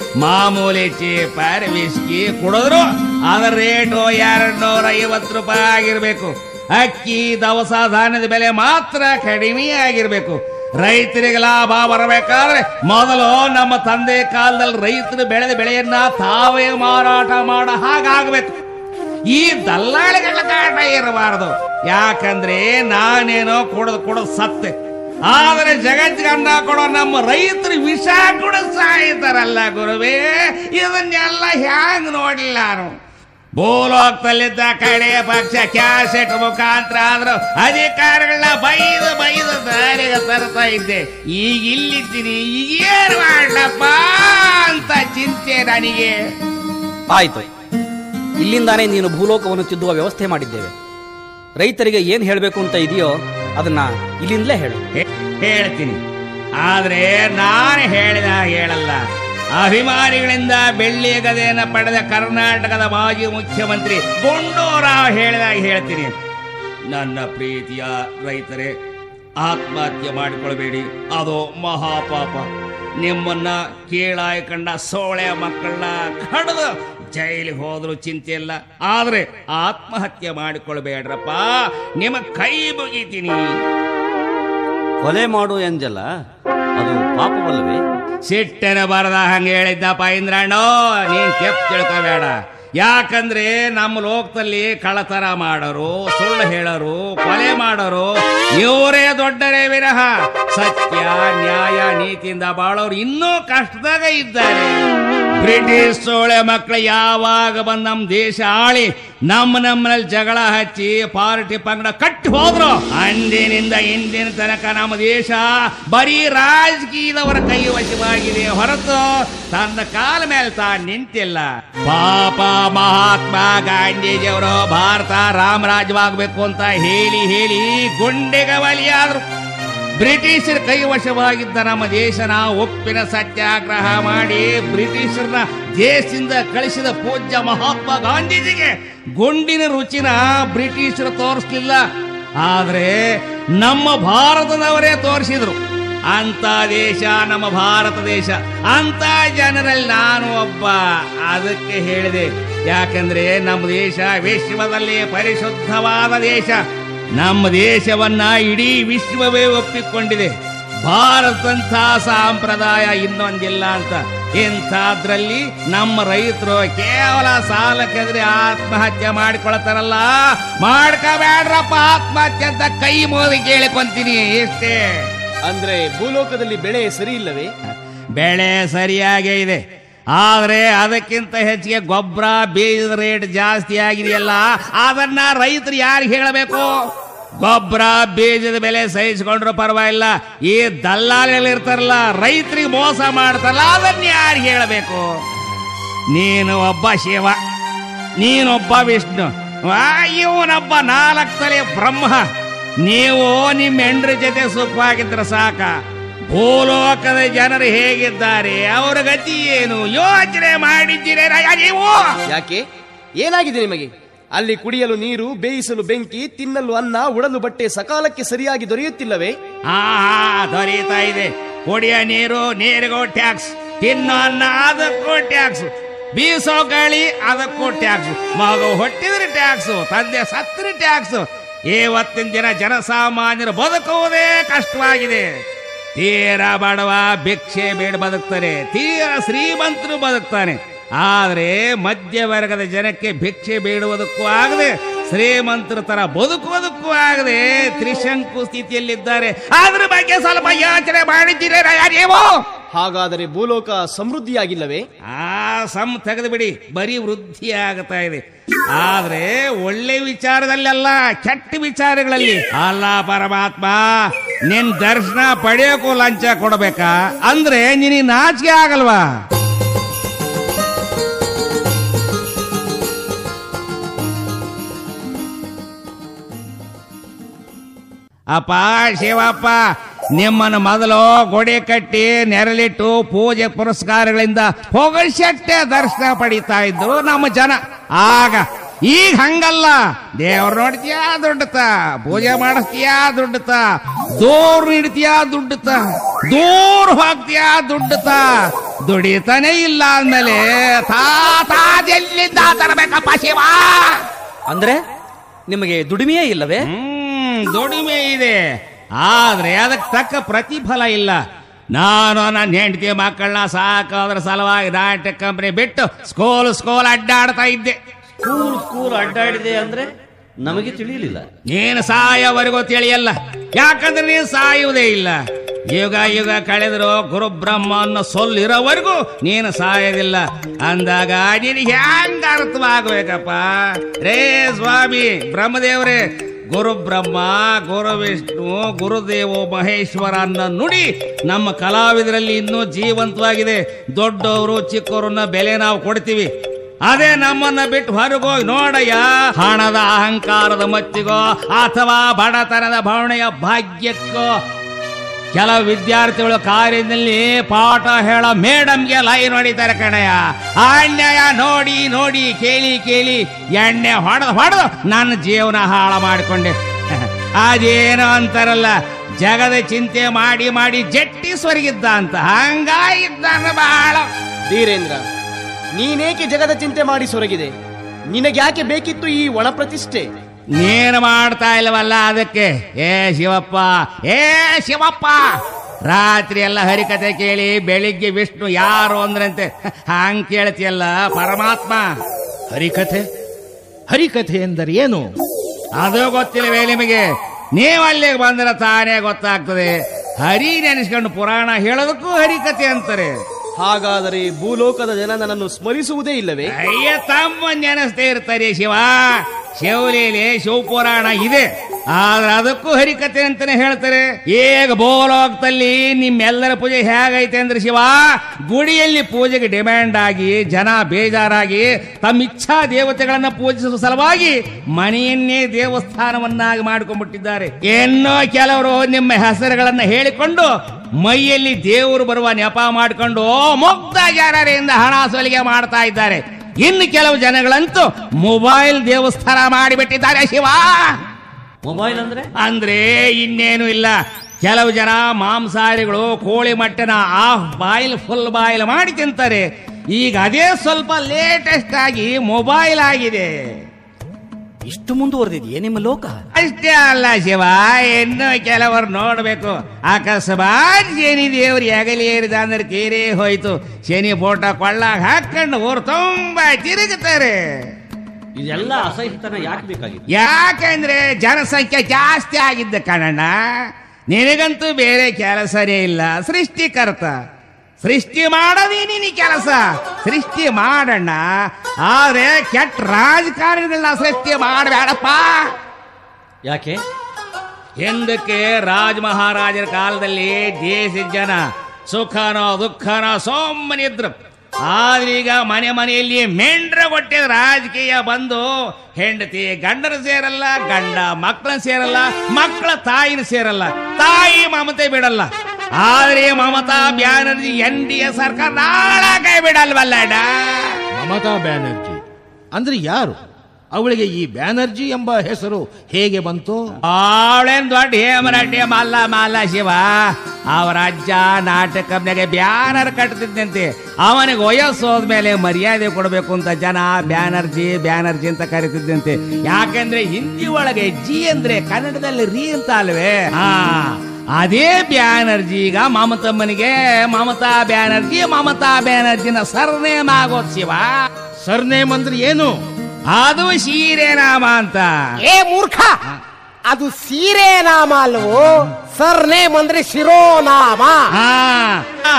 ಮಾಮೂಲಿ ಚೀಪರ್ ವಿಸ್ಕಿ ಕುಡಿದ್ರು ಅದರ ರೇಟು ಎರಡ್ ನೂರ ಐವತ್ತು ರೂಪಾಯಿ ಆಗಿರ್ಬೇಕು ಅಕ್ಕಿ ದವಸ ಧಾನ್ಯದ ಬೆಲೆ ಮಾತ್ರ ಕಡಿಮೆ ಆಗಿರ್ಬೇಕು ರೈತರಿಗೆ ಲಾಭ ಬರಬೇಕಾದ್ರೆ ಮೊದಲು ನಮ್ಮ ತಂದೆ ಕಾಲದಲ್ಲಿ ರೈತರು ಬೆಳೆದ ಬೆಳೆಯನ್ನ ತಾವೇ ಮಾರಾಟ ಮಾಡೋ ಹಾಗಾಗಬೇಕು ಈ ದಲ್ಲಾಳಿಗಳ ಕಾಟ ಇರಬಾರದು ಯಾಕಂದ್ರೆ ನಾನೇನೋ ಕುಡದು ಕುಡದು ಸತ್ತೆ ಆದರೆ ಜಗತ್ತಿಗೆ ಅನ್ನ ಕೊಡೋ ನಮ್ಮ ರೈತರು ವಿಷ ಕೂಡ ಸಾಯ್ತಾರಲ್ಲ ಗುರುವೇ ಇದನ್ನೆಲ್ಲ ಹ್ಯಾಂಗ್ ನೋಡಿಲ್ಲ ನಾನು ಭೂಲೋಕದಲ್ಲಿದ್ದ ಕಡೆ ಪಕ್ಷ ಕ್ಯಾಸೆಟ್ ಮುಖಾಂತರ ಆದ್ರೂ ಅಧಿಕಾರಿಗಳನ್ನ ಬೈದು ಬೈದು ದಾರಿಗೆ ತರ್ತಾ ಇದ್ದೆ ಈಗ ಇಲ್ಲಿದ್ದೀನಿ ಈಗ ಏನ್ ಮಾಡಪ್ಪ ಅಂತ ಚಿಂತೆ ನನಗೆ ಆಯ್ತು ಇಲ್ಲಿಂದಾನೇ ನೀನು ಭೂಲೋಕವನ್ನು ತಿದ್ದುವ ವ್ಯವಸ್ಥೆ ಮಾಡಿದ್ದೇವೆ ರೈತರಿಗೆ ಏನು ಹೇಳಬೇಕು ಅಂತ ಇದೆಯೋ ಅದನ್ನ ಇಲ್ಲಿಂದಲೇ ಹೇಳು ಹೇ- ಹೇಳ್ತೀನಿ ಆದ್ರೆ ನಾನು ಹೇಳಿದ ಹೇಳಲ್ಲ ಅಭಿಮಾನಿಗಳಿಂದ ಬೆಳ್ಳಿಯ ಗದೆಯನ್ನು ಪಡೆದ ಕರ್ನಾಟಕದ ಮಾಜಿ ಮುಖ್ಯಮಂತ್ರಿ ಗುಂಡೂರಾವ್ ಹೇಳಿದಾಗ ಹೇಳ್ತೀನಿ ನನ್ನ ಪ್ರೀತಿಯ ರೈತರೇ ಆತ್ಮಹತ್ಯೆ ಮಾಡಿಕೊಳ್ಬೇಡಿ ಅದು ಮಹಾಪಾಪ ನಿಮ್ಮನ್ನ ಕೀಳಾಯಿ ಕಂಡ ಸೋಳೆ ಮಕ್ಕಳನ್ನ ಕಡ್ದು ಜೈಲಿಗೆ ಹೋದ್ರು ಚಿಂತೆ ಇಲ್ಲ ಆದ್ರೆ ಆತ್ಮಹತ್ಯೆ ಮಾಡಿಕೊಳ್ಬೇಡ್ರಪ್ಪ ನಿಮ್ಮ ಕೈ ಮುಗಿತೀನಿ ಕೊಲೆ ಮಾಡು ಎಂಜಲ್ಲ ಅದು ಪಾಪವಲ್ಲವೇ ಸಿಟ್ಟನ ಬರದ ಹಂಗೆ ಹೇಳಿದ್ದಪ್ಪ ಇಂದ್ರಣ್ಣು ನೀನ್ ತೆಪ್ ತಿಳ್ಕೋಬೇಡ ಯಾಕಂದ್ರೆ ನಮ್ಮ ಲೋಕದಲ್ಲಿ ಕಳತರ ಮಾಡೋರು ಸುಳ್ಳು ಹೇಳೋರು ಕೊಲೆ ಮಾಡೋರು ಇವರೇ ದೊಡ್ಡರೇ ವಿರಹ ಸತ್ಯ ನ್ಯಾಯ ನೀತಿಯಿಂದ ಬಾಳೋರು ಇನ್ನೂ ಕಷ್ಟದಾಗ ಇದ್ದಾರೆ ಬ್ರಿಟಿಷ್ ಸೋಳೆ ಮಕ್ಕಳು ಯಾವಾಗ ಬಂದ್ ನಮ್ಮ ದೇಶ ಆಳಿ ನಮ್ಮ ನಮ್ಮನಲ್ಲಿ ಜಗಳ ಹಚ್ಚಿ ಪಾರ್ಟಿ ಪಂಗಡ ಕಟ್ಟಿ ಹೋದ್ರು ಅಂದಿನಿಂದ ಇಂದಿನ ತನಕ ನಮ್ಮ ದೇಶ ಬರೀ ರಾಜಕೀಯದವರ ಕೈ ವಶವಾಗಿದೆ ಹೊರತು ತನ್ನ ಕಾಲ ಮೇಲೆ ತಾನು ನಿಂತಿಲ್ಲ ಪಾಪ ಮಹಾತ್ಮ ಗಾಂಧೀಜಿಯವರು ಭಾರತ ರಾಮರಾಜ್ಯವಾಗಬೇಕು ಅಂತ ಹೇಳಿ ಹೇಳಿ ಗುಂಡೆಗೆ ಬಲಿಯಾದ್ರು ಬ್ರಿಟಿಷರ ಕೈವಶವಾಗಿದ್ದ ನಮ್ಮ ದೇಶನ ಉಪ್ಪಿನ ಸತ್ಯಾಗ್ರಹ ಮಾಡಿ ಬ್ರಿಟಿಷರನ್ನ ದೇಶದಿಂದ ಕಳಿಸಿದ ಪೂಜ್ಯ ಮಹಾತ್ಮ ಗಾಂಧೀಜಿಗೆ ಗುಂಡಿನ ರುಚಿನ ಬ್ರಿಟಿಷರು ತೋರಿಸ್ಲಿಲ್ಲ ಆದ್ರೆ ನಮ್ಮ ಭಾರತದವರೇ ತೋರಿಸಿದ್ರು ಅಂತ ದೇಶ ನಮ್ಮ ಭಾರತ ದೇಶ ಅಂತ ಜನರಲ್ಲಿ ನಾನು ಒಬ್ಬ ಅದಕ್ಕೆ ಹೇಳಿದೆ ಯಾಕಂದ್ರೆ ನಮ್ಮ ದೇಶ ವಿಶ್ವದಲ್ಲಿ ಪರಿಶುದ್ಧವಾದ ದೇಶ ನಮ್ಮ ದೇಶವನ್ನ ಇಡೀ ವಿಶ್ವವೇ ಒಪ್ಪಿಕೊಂಡಿದೆ ಭಾರತಂಥ ಸಾಂಪ್ರದಾಯ ಇನ್ನೊಂದಿಲ್ಲ ಅಂತ ಇಂಥದ್ರಲ್ಲಿ ನಮ್ಮ ರೈತರು ಕೇವಲ ಸಾಲಕ್ಕೆದ್ರೆ ಆತ್ಮಹತ್ಯೆ ಮಾಡಿಕೊಳ್ತಾರಲ್ಲ ಮಾಡ್ಕೋಬೇಡ್ರಪ್ಪ ಆತ್ಮಹತ್ಯೆ ಅಂತ ಕೈ ಮೋದಿ ಕೇಳಿಕೊಂತೀನಿ ಇಷ್ಟೇ ಅಂದ್ರೆ ಭೂಲೋಕದಲ್ಲಿ ಬೆಳೆ ಸರಿ ಇಲ್ಲವೇ ಬೆಳೆ ಸರಿಯಾಗೇ ಇದೆ ಆದ್ರೆ ಅದಕ್ಕಿಂತ ಹೆಚ್ಚಿಗೆ ಗೊಬ್ಬರ ಬೀಜದ ರೇಟ್ ಜಾಸ್ತಿ ಆಗಿದೆಯಲ್ಲ ಅದನ್ನ ರೈತರು ಯಾರಿಗೆ ಹೇಳಬೇಕು ಗೊಬ್ಬರ ಬೀಜದ ಬೆಲೆ ಸಹಿಸಿಕೊಂಡ್ರು ಪರವಾಗಿಲ್ಲ ಈ ದಲ್ಲಾಳಿಗಳು ಇರ್ತಾರಲ್ಲ ರೈತರಿಗೆ ಮೋಸ ಮಾಡ್ತಾರಲ್ಲ ಅದನ್ನ ಯಾರಿಗೆ ಹೇಳಬೇಕು ನೀನು ಒಬ್ಬ ಶಿವ ನೀನೊಬ್ಬ ವಿಷ್ಣು ಆ, ಇವನೊಬ್ಬ ನಾಲ್ಕು ತಲೆ ಬ್ರಹ್ಮ ನೀವು ನಿಮ್ಮ ಹೆಂಡ್ರ ಜೊತೆ ಸುಖವಾಗಿದ್ರೆ ಸಾಕ ಭೂಲೋಕದ ಜನರು ಹೇಗಿದ್ದಾರೆ ಅವರ ಗತಿ ಏನು ಯೋಚನೆ ಮಾಡಿದ್ದೀರಾ ನೀವು ಯಾಕೆ ಏನಾಗಿದೆ ನಿಮಗೆ ಅಲ್ಲಿ ಕುಡಿಯಲು ನೀರು ಬೇಯಿಸಲು ಬೆಂಕಿ ತಿನ್ನಲು ಅನ್ನ ಉಡಲು ಬಟ್ಟೆ ಸಕಾಲಕ್ಕೆ ಸರಿಯಾಗಿ ದೊರೆಯುತ್ತಿಲ್ಲವೇ ಹಾ ಹಾ ದೊರೀತಾ ಇದೆ ಕುಡಿಯ ನೀರು ನೀರಿಗೂ ಟ್ಯಾಕ್ಸ್ ತಿನ್ನೋ ಅನ್ನ ಅದಕ್ಕೂ ಟ್ಯಾಕ್ಸ್ ಬೀಸೋ ಗಾಳಿ ಅದಕ್ಕೂ ಟ್ಯಾಕ್ಸ್ ಮಗು ಹೊಟ್ಟಿದ್ರೆ ಟ್ಯಾಕ್ಸ್ ತಂದೆ ಸತ್ರಿ ಟ್ಯಾಕ್ಸ್ ಇವತ್ತಿನ ದಿನ ಜನಸಾಮಾನ್ಯರು ಬದುಕುವುದೇ ಕಷ್ಟವಾಗಿದೆ ತೀರಾ ಬಡವ ಭಿಕ್ಷೆ ಬೇಡ ಬದುಕ್ತಾರೆ ತೀರಾ ಶ್ರೀಮಂತರು ಬದುಕ್ತಾನೆ ಆದ್ರೆ ಮಧ್ಯವರ್ಗದ ಜನಕ್ಕೆ ಭಿಕ್ಷೆ ಬೇಡುವುದಕ್ಕೂ ಆಗದೆ ಶ್ರೀಮಂತರ ತರ ಬದುಕುವುದಕ್ಕೂ ಆಗದೆ ತ್ರಿಶಂಕು ಸ್ಥಿತಿಯಲ್ಲಿದ್ದಾರೆ ಅದ್ರ ಬಗ್ಗೆ ಸ್ವಲ್ಪ ಯೋಚನೆ ಮಾಡಿದ್ದೀರಾ ನೀವು ಹಾಗಾದರೆ ಭೂಲೋಕ ಸಮೃದ್ಧಿಯಾಗಿಲ್ಲವೇ ಆ ಸಮ್ ತೆಗೆದು ಬಿಡಿ ಬರೀ ವೃದ್ಧಿ ಆಗ್ತಾ ಇದೆ ಆದ್ರೆ ಒಳ್ಳೆ ವಿಚಾರದಲ್ಲೆಲ್ಲ ಕೆಟ್ಟ ವಿಚಾರಗಳಲ್ಲಿ ಅಲ್ಲ ಪರಮಾತ್ಮ ನಿನ್ ದರ್ಶನ ಪಡೆಯೋಕು ಲಂಚ ಕೊಡ್ಬೇಕಾ ಅಂದ್ರೆ ನಿನಗೆ ನಾಚಿಕೆ ಆಗಲ್ವಾ ಅಪ್ಪ ಶಿವಪ್ಪ ನಿಮ್ಮನ್ನು ಮೊದಲು ಗೊಡೆ ಕಟ್ಟಿ ನೆರಳಿಟ್ಟು ಪೂಜೆ ಪುರಸ್ಕಾರಗಳಿಂದ ಹೊಗಳ್ಸಟ್ಟೆ ದರ್ಶನ ಪಡಿತಾ ಇದ್ರು ನಮ್ಮ ಜನ ಆಗ ಈಗ ಹಂಗಲ್ಲ ದೇವ್ರ ನೋಡ್ತೀಯಾ ದುಡ್ಡತ ಪೂಜೆ ಮಾಡಿಸ್ತೀಯಾ ದುಡ್ಡತ ದೂರ ನೀಡ್ತೀಯಾ ದುಡ್ಡತ ದೂರ ಹೋಗ್ತೀಯಾ ದುಡ್ಡತ ದುಡಿತಾನೆ ಇಲ್ಲ ಅಂದ್ಮೇಲೆ ತಾತಾದೆಲ್ಲಿಂದ ತರಬೇಕಪ್ಪ ಶಿವ ಅಂದ್ರೆ ನಿಮಗೆ ದುಡಿಮೆಯೇ ಇಲ್ಲವೇ ಹ್ಮ್ ದುಡಿಮೆ ಇದೆ ಆದ್ರೆ ಅದಕ್ಕೆ ತಕ್ಕ ಪ್ರತಿಫಲ ಇಲ್ಲ ನಾನು ನನ್ನ ಹೆಂಡತಿ ಮಕ್ಕಳನ್ನ ಸಾಕೋದ್ರ ಸಲುವಾಗಿ ನಾಟ್ಯ ಕಂಪನಿ ಬಿಟ್ಟು ಸ್ಕೂಲ್ ಸ್ಕೂಲ್ ಅಡ್ಡಾಡ್ತಾ ಇದ್ದೆ ಸ್ಕೂಲ್ ಸ್ಕೂಲ್ ಅಡ್ಡಾಡಿದೆ ಅಂದ್ರೆ ನಮಗೆ ತಿಳಿಯಲಿಲ್ಲ ನೀನು ಸಾಯೋವರೆಗೂ ತಿಳಿಯಲ್ಲ ಯಾಕಂದ್ರೆ ನೀನು ಸಾಯುವುದೇ ಇಲ್ಲ ಯುಗ ಯುಗ ಕಳೆದ್ರು ಗುರು ಬ್ರಹ್ಮ ಅನ್ನೋ ಸೊಲ್ಲಿರೋವರೆಗೂ ನೀನು ಸಾಯೋದಿಲ್ಲ ಅಂದಾಗ ನಿನಗೆ ಹೆಂಗ ಅರ್ಥವಾಗಬೇಕಪ್ಪ ರೇ ಸ್ವಾಮಿ ಬ್ರಹ್ಮದೇವ್ರೇ ಗುರು ಬ್ರಹ್ಮ ಗುರು ವಿಷ್ಣು ಗುರುದೇವೋ ಮಹೇಶ್ವರ ಅನ್ನೋ ನುಡಿ ನಮ್ಮ ಕಲಾವಿದರಲ್ಲಿ ಇನ್ನೂ ಜೀವಂತವಾಗಿದೆ ದೊಡ್ಡವರು ಚಿಕ್ಕವರನ್ನ ಬೆಲೆ ನಾವು ಕೊಡ್ತೀವಿ ಅದೇ ನಮ್ಮನ್ನ ಬಿಟ್ಟು ಹೊರಗೋಗಿ ನೋಡಯ್ಯ ಹಣದ ಅಹಂಕಾರದ ಮತ್ತಿಗೋ ಅಥವಾ ಬಡತನದ ಭಾವನೆಯ ಭಾಗ್ಯಕ್ಕೋ ಕೆಲವು ವಿದ್ಯಾರ್ಥಿಗಳು ಕಾರಿನಲ್ಲಿ ಪಾಠ ಹೇಳೋ ಮೇಡಮ್ಗೆ ಲೈನ್ ಹೊಡಿತಾರೆ ಕಣಯ್ಯ ಆ ಅನ್ಯಾಯ ನೋಡಿ ನೋಡಿ ಕೇಳಿ ಕೇಳಿ ಎಣ್ಣೆ ಹೊಡೆದು ಹೊಡೆದು ನನ್ನ ಜೀವನ ಹಾಳ ಮಾಡಿಕೊಂಡೆ ಅದೇನೋ ಅಂತಾರಲ್ಲ ಜಗದ ಚಿಂತೆ ಮಾಡಿ ಮಾಡಿ ಜಟ್ಟಿ ಸ್ವರ್ಗಿದ್ದ ಅಂತ ಹಂಗಾಗಿದ್ದಾನ ಬಹಳ ಧೀರೇಂದ್ರ ನೀನೇಕೆ ಜಗದ ಚಿಂತೆ ಮಾಡಿ ಸೊರಗಿದೆ ನಿನಗ್ಯಾಕೆ ಬೇಕಿತ್ತು ಈ ಒಣ ಪ್ರತಿಷ್ಠೆ ನೀನು ಮಾಡ್ತಾ ಇಲ್ಲವಲ್ಲ ಅದಕ್ಕೆ ಏ ಶಿವಪ್ಪ ಏ ಶಿವಪ್ಪ ರಾತ್ರಿ ಎಲ್ಲ ಹರಿಕತೆ ಕೇಳಿ ಬೆಳಿಗ್ಗೆ ವಿಷ್ಣು ಯಾರು ಅಂದ್ರಂತೆ ಹಂಗ್ ಕೇಳ್ತಿಯಲ್ಲ ಪರಮಾತ್ಮ ಹರಿಕಥೆ ಹರಿಕಥೆ ಎಂದರೆ ಏನು ಅದು ಗೊತ್ತಿಲ್ಲವೇ ನಿಮಗೆ ನೀವು ಅಲ್ಲಿಗೆ ಬಂದ್ರೆ ತಾನೇ ಗೊತ್ತಾಗ್ತದೆ ಹರಿ ನೆನೆಸ್ಕೊಂಡು ಪುರಾಣ ಹೇಳೋದಕ್ಕೂ ಹರಿಕತೆ ಅಂತಾರೆ ಹಾಗಾದರೆ ಭೂಲೋಕದ ಜನ ನನ್ನನ್ನು ಸ್ಮರಿಸುವುದೇ ಇಲ್ಲವೇ ಅಯ್ಯ ತಮ್ಮ ನೆನೆಸ್ತಾ ಇರ್ತಾರೆ ಶಿವ ಶಿವಲೀಲೆ ಶಿವಪುರಾಣ ಇದೆ ಆದ್ರೆ ಅದಕ್ಕೂ ಹರಿಕತೆ ಅಂತಾನೆ ಹೇಳ್ತಾರೆ ಈಗ ಬೋಲೋಕದಲ್ಲಿ ನಿಮ್ಮೆಲ್ಲರ ಪೂಜೆ ಹೇಗೈತೆ ಅಂದ್ರೆ ಶಿವ ಗುಡಿಯಲ್ಲಿ ಪೂಜೆಗೆ ಡಿಮ್ಯಾಂಡ್ ಆಗಿ ಜನ ಬೇಜಾರಾಗಿ ತಮ್ಮ ಇಚ್ಛಾ ದೇವತೆಗಳನ್ನ ಪೂಜಿಸುವ ಸಲುವಾಗಿ ಮನೆಯನ್ನೇ ದೇವಸ್ಥಾನವನ್ನಾಗಿ ಮಾಡಿಕೊಂಡ್ಬಿಟ್ಟಿದ್ದಾರೆ ಎನ್ನೋ ಕೆಲವರು ನಿಮ್ಮ ಹೆಸರುಗಳನ್ನ ಹೇಳಿಕೊಂಡು ಮೈಯಲ್ಲಿ ದೇವರು ಬರುವ ನೆಪ ಮಾಡಿಕೊಂಡು ಮುಗ್ಧ ಜನರಿಂದ ಹಣ ಸೊಲಿಗೆ ಮಾಡ್ತಾ ಇದ್ದಾರೆ ಇನ್ನು ಕೆಲವು ಜನಗಳಂತೂ ಮೊಬೈಲ್ ದೇವಸ್ಥಾನ ಮಾಡಿಬಿಟ್ಟಿದ್ದಾರೆ ಶಿವ ಮೊಬೈಲ್ ಅಂದ್ರೆ ಅಂದ್ರೆ ಇನ್ನೇನು ಇಲ್ಲ ಕೆಲವು ಜನ ಮಾಂಸಾಹಾರಿಗಳು ಕೋಳಿ ಮಟ್ಟನ ಆಫ್ ಬಾಯಿಲ್ ಫುಲ್ ಬಾಯಿಲ್ ಮಾಡಿ ತಿಂತಾರೆ ಈಗ ಅದೇ ಸ್ವಲ್ಪ ಲೇಟೆಸ್ಟ್ ಆಗಿ ಮೊಬೈಲ್ ಆಗಿದೆ ಇಷ್ಟು ಮುಂದುವರೆದಿದೆಯೇ ನಿಮ್ಮ ಲೋಕ ಅಷ್ಟೇ ಅಲ್ಲ ಶಿವ ಇನ್ನು ಕೆಲವರು ನೋಡ್ಬೇಕು ಅಕಸ್ಮಾತ್ ಶನಿ ದೇವ್ರು ಹೆಗಲಿ ಏರಿದ ಅಂದ್ರೆ ತೀರೇ ಹೋಯ್ತು ಶನಿ ಫೋಟೋ ಕೊಳ್ಳಾಗ ಹಾಕೊಂಡು ಊರು ತುಂಬಾ ತಿರುಗುತ್ತಾರೆ ಇದೆಲ್ಲ ಅಸಹಿತನ ಯಾಕೆ ಬೇಕಾಗಿತ್ತು ಯಾಕಂದ್ರೆ ಜನಸಂಖ್ಯೆ ಜಾಸ್ತಿ ಆಗಿದ್ದ ಕಣಣ್ಣ ನಿನಗಂತೂ ಬೇರೆ ಕೆಲಸನೇ ಇಲ್ಲ ಸೃಷ್ಟಿಕರ್ತ ಸೃಷ್ಟಿ ಮಾಡೋದೇ ನಿನ್ನ ಕೆಲಸ ಸೃಷ್ಟಿ ಮಾಡಣ್ಣ ಆದ್ರೆ ಕೆಟ್ಟ ರಾಜಕಾರಣಿಗಳನ್ನ ಸೃಷ್ಟಿ ಮಾಡಬೇಡಪ್ಪ ಯಾಕೆ ಹಿಂದಕ್ಕೆ ರಾಜ ಮಹಾರಾಜರ ಕಾಲದಲ್ಲಿ ದೇಶದ ಜನ ಸುಖನೋ ದುಃಖನೋ ಸೋಮ್ಮನಿದ್ರು ಆದ್ರೆ ಈಗ ಮನೆ ಮನೆಯಲ್ಲಿ ಮೆಂಡ್ರ ಕೊಟ್ಟಿದ ರಾಜಕೀಯ ಬಂದು ಹೆಂಡತಿ ಗಂಡನ ಸೇರಲ್ಲ ಗಂಡ ಮಕ್ಕಳನ್ನ ಸೇರಲ್ಲ ಮಕ್ಕಳ ತಾಯಿನ ಸೇರಲ್ಲ ತಾಯಿ ಮಮತೆ ಬಿಡಲ್ಲ ಆದ್ರೆ Mamata Banerjee N D A ಸರ್ಕಾರ ನಾಳ ಕೈ ಬಿಡಲ್ವಲ್ಲ ಮಮತಾ ಬ್ಯಾನರ್ಜಿ ಅಂದ್ರೆ ಯಾರು ಅವಳಿಗೆ ಈ ಬ್ಯಾನರ್ಜಿ ಎಂಬ ಹೆಸರು ಹೇಗೆ ಬಂತು ಅವಳೇನ್ ದೊಡ್ಡ ಹೇಮರಡ್ಡಿ ಮಲ್ಲ ಮಲ್ಲ ಶಿವ ಅವರ ಅಜ್ಜ ನಾಟಕಮ್ನಾಗೆ ಬ್ಯಾನರ್ ಕಟ್ತಿದ್ದಂತೆ ಅವನಿಗೆ ವಯಸ್ಸು ಹೋದ್ಮೇಲೆ ಮರ್ಯಾದೆ ಕೊಡಬೇಕು ಅಂತ ಜನ ಬ್ಯಾನರ್ಜಿ ಬ್ಯಾನರ್ಜಿ ಅಂತ ಕರಿತಿದ್ದಂತೆ ಯಾಕಂದ್ರೆ ಹಿಂದಿ ಒಳಗೆ ಜಿ ಅಂದ್ರೆ ಕನ್ನಡದಲ್ಲಿ ರೀ ಅಂತ ಅಲ್ವೇ ಹಾ ಅದೇ ಬ್ಯಾನರ್ಜಿ ಈಗ ಮಮತಮ್ಮನಿಗೆ ಮಮತಾ ಬ್ಯಾನರ್ಜಿ ಮಮತಾ ಬ್ಯಾನರ್ಜಿನ ಸರ್ನೇಮ್ ಆಗೋದ್ ಶಿವ ಸರ್ನೇಮ್ ಅಂದ್ರೆ ಏನು ಅದು ಶೀರೆ ನಾಮ ಅಂತ ಏ ಮೂರ್ಖ ಅದು ಸೀರೆ ನಾಮ ಅಲ್ವೋ ಸರ್ನೇಮ್ ಅಂದ್ರೆ ಶಿರೋನಾಮ ಹಾ ಆ,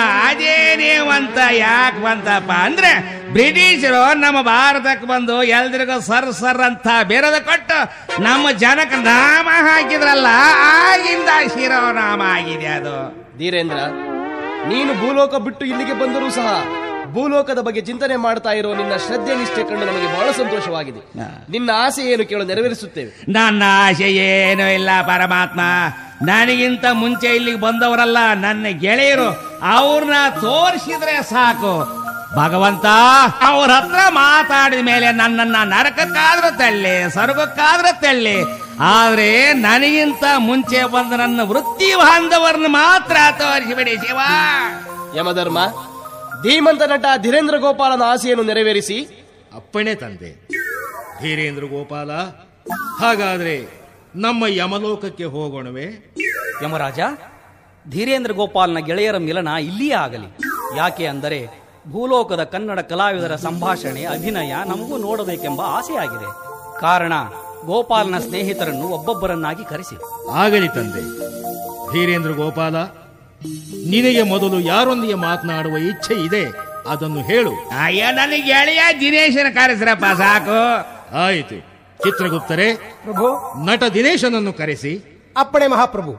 ಅದೇನೇವಂತ ಯಾಕೆ ಬಂತಪ್ಪ ಅಂದ್ರೆ ಬ್ರಿಟಿಷರು ನಮ್ಮ ಭಾರತಕ್ಕೆ ಬಂದು ಎಲ್ರಿಗೂ ಸರ್ ಸರ್ ಅಂತ ಬೇರೆದ ಕೊಟ್ಟು ನಮ್ಮ ಜನಕ್ಕೆ ನಾಮ ಹಾಕಿದ್ರಲ್ಲ ಆಗಿಂದ ಶಿರೋನಾಮ ಆಗಿದೆ ಅದು ಧೀರೇಂದ್ರ ನೀನು ಭೂಲೋಕ ಬಿಟ್ಟು ಇಲ್ಲಿಗೆ ಬಂದರೂ ಸಹ ಭೂಲೋಕದ ಬಗ್ಗೆ ಚಿಂತನೆ ಮಾಡ್ತಾ ಇರೋ ನಿನ್ನ ಶ್ರದ್ಧೆ ನಿಷ್ಠೆ ಕಂಡು ನಮಗೆ ಬಹಳ ಸಂತೋಷವಾಗಿದೆ ನಿನ್ನ ಆಸೆ ಏನು ಕೇಳು ನೆರವೇರಿಸುತ್ತೇವೆ ನನ್ನ ಆಸೆ ಏನೂ ಇಲ್ಲ ಪರಮಾತ್ಮ ನನಗಿಂತ ಮುಂಚೆ ಇಲ್ಲಿಗೆ ಬಂದವರಲ್ಲ ನನ್ನ ಗೆಳೆಯರು ಅವ್ರನ್ನ ತೋರಿಸಿದ್ರೆ ಸಾಕು ಭಗವಂತ ಅವ್ರ ಹತ್ರ ಮಾತಾಡಿದ ಮೇಲೆ ನನ್ನನ್ನ ನರಕಕ್ಕಾದ್ರೂ ತಳ್ಳಿ ಸ್ವರ್ಗಕ್ಕಾದ್ರೂ ತಳ್ಳಿ ಆದ್ರೆ ನನಗಿಂತ ಮುಂಚೆ ಬಂದ ನನ್ನ ವೃತ್ತಿ ಬಾಂಧವರನ್ನ ಮಾತ್ರ ತೋರಿಸಿಬಿಡಿ ಶಿವ ಯಮಧರ್ಮ ಧೀಮಂತ ನಟ ಧೀರೇಂದ್ರ ಗೋಪಾಲನ ಆಸೆಯನ್ನು ನೆರವೇರಿಸಿ ಅಪ್ಪಣೆ ತಂದೆ ಧೀರೇಂದ್ರ ಗೋಪಾಲ ಹಾಗಾದ್ರೆ ನಮ್ಮ ಯಮಲೋಕಕ್ಕೆ ಹೋಗೋಣವೇ ಯಮರಾಜ ಧೀರೇಂದ್ರ ಗೋಪಾಲ್ನ ಗೆಳೆಯರ ಮಿಲನ ಇಲ್ಲಿಯೇ ಆಗಲಿ ಯಾಕೆ ಅಂದರೆ ಭೂಲೋಕದ ಕನ್ನಡ ಕಲಾವಿದರ ಸಂಭಾಷಣೆ ಅಭಿನಯ ನಮಗೂ ನೋಡಬೇಕೆಂಬ ಆಸೆಯಾಗಿದೆ ಕಾರಣ ಗೋಪಾಲ್ನ ಸ್ನೇಹಿತರನ್ನು ಒಬ್ಬೊಬ್ಬರನ್ನಾಗಿ ಕರೆಸಿ ಆಗಲಿ ತಂದೆ ಧೀರೇಂದ್ರ ಗೋಪಾಲ ನಿನಗೆ ಮೊದಲು ಯಾರೊಂದಿಗೆ ಮಾತನಾಡುವ ಇಚ್ಛೆ ಇದೆ ಅದನ್ನು ಹೇಳು ಅಯ್ಯ ನನಗೆ ಗೆಳೆಯ ದಿನೇಶನ ಕರೆಸ್ರಪ್ಪ ಸಾಕು ಆಯಿತು ಚಿತ್ರಗುಪ್ತರೆ ಪ್ರಭು ನಟ ದಿನೇಶನನ್ನು ಕರೆಸಿ ಅಪ್ಪಣೆ ಮಹಾಪ್ರಭು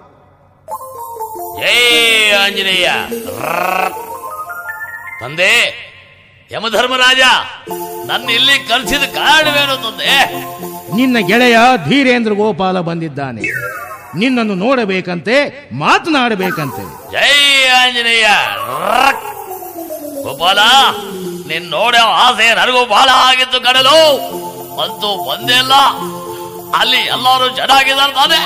ಜೈ ಆಂಜನೇಯ ರರ್ರ್. ತಂದೆ ಯಮಧರ್ಮರಾಜ ನನ್ನ ಇಲ್ಲಿ ಕರೆಸಿದ ಕಾರಣವೇನು ತಂದೆ ನಿನ್ನ ಗೆಳೆಯ ಧೀರೇಂದ್ರ ಗೋಪಾಲ ಬಂದಿದ್ದಾನೆ ನಿನ್ನನ್ನು ನೋಡಬೇಕಂತೆ ಮಾತನಾಡಬೇಕಂತೆ ಜೈ ಆಂಜನೇಯ ರರ್ರ್. ಗೋಪಾಲ ನಿನ್ ನೋಡೋ ಆಸೆ ನನಗೂ ಬಹಳ ಆಗಿತ್ತು ಕಡಲು ಮತ್ತು ಬಂದೇ ಇಲ್ಲ ಅಲ್ಲಿ ಎಲ್ಲರೂ ಚೆನ್ನಾಗಿದ್ದಾರೆ ತಾನೆ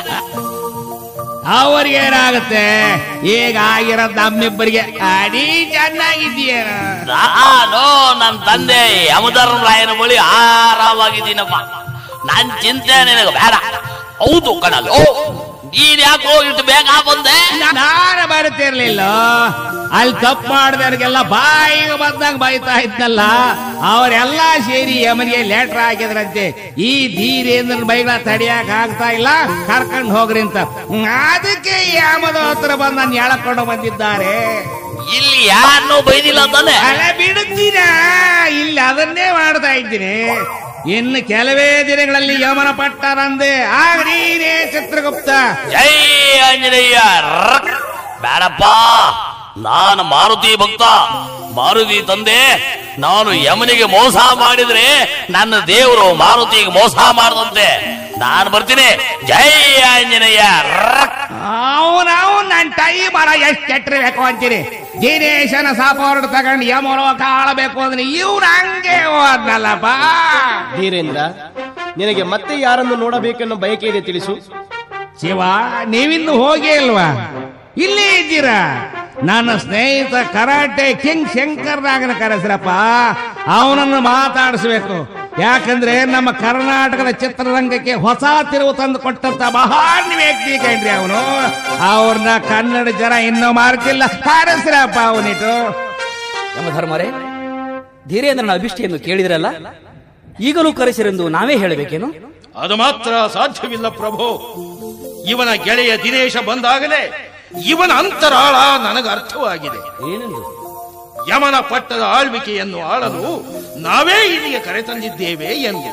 ಅವ್ರಿಗೆ ಏನಾಗುತ್ತೆ ಈಗ ಆಗಿರೋದು ನಮ್ಮಿಬ್ಬರಿಗೆ ಅಡಿ ಚೆನ್ನಾಗಿದ್ದೀಯ ನಾನು ನನ್ನ ತಂದೆ ಯಮಧರ್ಮರಾಯನ ಬಳಿ ಆರಾಮಾಗಿದ್ದೀನಪ್ಪ ನನ್ ಚಿಂತೆ ನಿನಗೆ ಬೇಡ ಹೌದು ಕಣಲು ನೀನ್ ಯಾಕೆ ಹೋಗಿಟ್ಟು ಬೇಗ ಬಂದೆ ನಾನು ಬರ್ತಿರ್ಲಿಲ್ಲ ಅಲ್ಲಿ ತಪ್ಪು ಮಾಡಿದವ್ರಿಗೆಲ್ಲ ಬಾಯಿಗೆ ಬಂದಂಗ ಬೈತಾ ಇದ್ನಲ್ಲ ಅವರೆಲ್ಲ ಸೇರಿ ಯಮನಿಗೆ ಲೆಟರ್ ಹಾಕಿದ್ರಂತೆ ಈ ಧೀರೇಂದ್ರನ ಬೈಗಳ ತಡಿಯಕ್ ಆಗ್ತಾ ಇಲ್ಲ ಕರ್ಕೊಂಡು ಹೋಗ್ರಿ ಅಂತ ಹ್ಮ್, ಅದಕ್ಕೆ ಯಮದ ಹತ್ರ ಬಂದು ನಾನು ಎಳಕೊಂಡು ಬಂದಿದ್ದಾರೆ ಇಲ್ಲಿ ಯಾರನ್ನೂ ಬೈದಿಲ್ಲ ತಾನೆ ಅಲ್ಲ ಬಿಡುತ್ತೀನ ಇಲ್ಲಿ ಅದನ್ನೇ ಮಾಡ್ತಾ ಇದ್ದೀನಿ ಇನ್ನು ಕೆಲವೇ ದಿನಗಳಲ್ಲಿ ಯಮನ ಪಟ್ಟರಂದೆ ಆಗ ನೀನೇ ಚಿತ್ರಗುಪ್ತ ಜೈ ಆಂಜನೇಯ ರಕ್. ಬೇಡಪ್ಪ ನಾನು ಮಾರುತಿ ಭಕ್ತ ಮಾರುತಿ ತಂದೆ ನಾನು ಯಮನಿಗೆ ಮೋಸ ಮಾಡಿದ್ರೆ ನನ್ನ ದೇವರು ಮಾರುತಿಗೆ ಮೋಸ ಮಾಡದಂತೆ ನಾನು ಬರ್ತೀನಿ ಜೈ ಆಂಜನೇಯ ರಕ್. ಅವನವು ನನ್ನ ಟೈ ಮರ ಎಷ್ಟು ಕೆಟ್ಟಿರ್ಬೇಕು ಅಂತೀನಿ ದಿನೇಶನ ಸಾಪೋರ್ಡ್ ತಗೊಂಡು ಯಮಲೋಕ ಆಳಬೇಕು ಅಂದ್ರೆ ಇವ್ರು ಹಂಗೆ ಹೋದ್ನಲ್ಲಪ್ಪ ಧೀರೇಂದ್ರ ನಿನಗೆ ಮತ್ತೆ ಯಾರನ್ನು ನೋಡಬೇಕೆನ್ನೋ ಬಯಕೆ ಇದೆ ತಿಳಿಸು ಶಿವ ನೀವಿನ್ನು ಹೋಗೇ ಇಲ್ವಾ ಇಲ್ಲೇ ಇದ್ದೀರಾ ನನ್ನ ಸ್ನೇಹಿತ ಕರಾಟೆ ಕಿಂಗ್ ಶಂಕರ್ ನಾಗನ ಕರೆಸ್ರಪ್ಪ ಅವನನ್ನು ಮಾತಾಡಿಸ್ಬೇಕು ಯಾಕಂದ್ರೆ ನಮ್ಮ ಕರ್ನಾಟಕದ ಚಿತ್ರರಂಗಕ್ಕೆ ಹೊಸ ತಿರುವು ತಂದು ಕೊಟ್ಟಂತ ಮಹಾನ್ ವ್ಯಕ್ತಿ ಕಣ್ರಿ ಅವನು ಅವ್ರನ್ನ ಕನ್ನಡ ಜನ ಇನ್ನೂ ಮಾರ್ತಿಲ್ಲ ಕರೆಸ್ರಪ್ಪ ಅವನಿಟ್ಟು ಯಮಧರ್ಮರೇ ಧೀರೇಂದ್ರನ ಅಭಿಷ್ಟಿಯನ್ನು ಕೇಳಿದ್ರಲ್ಲ ಈಗಲೂ ಕರೆಸಿರೆಂದು ನಾವೇ ಹೇಳಬೇಕೇನು ಅದು ಮಾತ್ರ ಸಾಧ್ಯವಿಲ್ಲ ಪ್ರಭು ಇವನ ಗೆಳೆಯ ದಿನೇಶ ಬಂದಾಗಲೇ ಇವನ ಅಂತರಾಳ ನನಗೆ ಅರ್ಥವಾಗಿದೆ ಏನೆಂದು ಯಮನ ಪಟ್ಟದ ಆಳ್ವಿಕೆಯನ್ನು ಆಳಲು ನಾವೇ ಇಲ್ಲಿಗೆ ಕರೆತಂದಿದ್ದೇವೆ ಎಂದು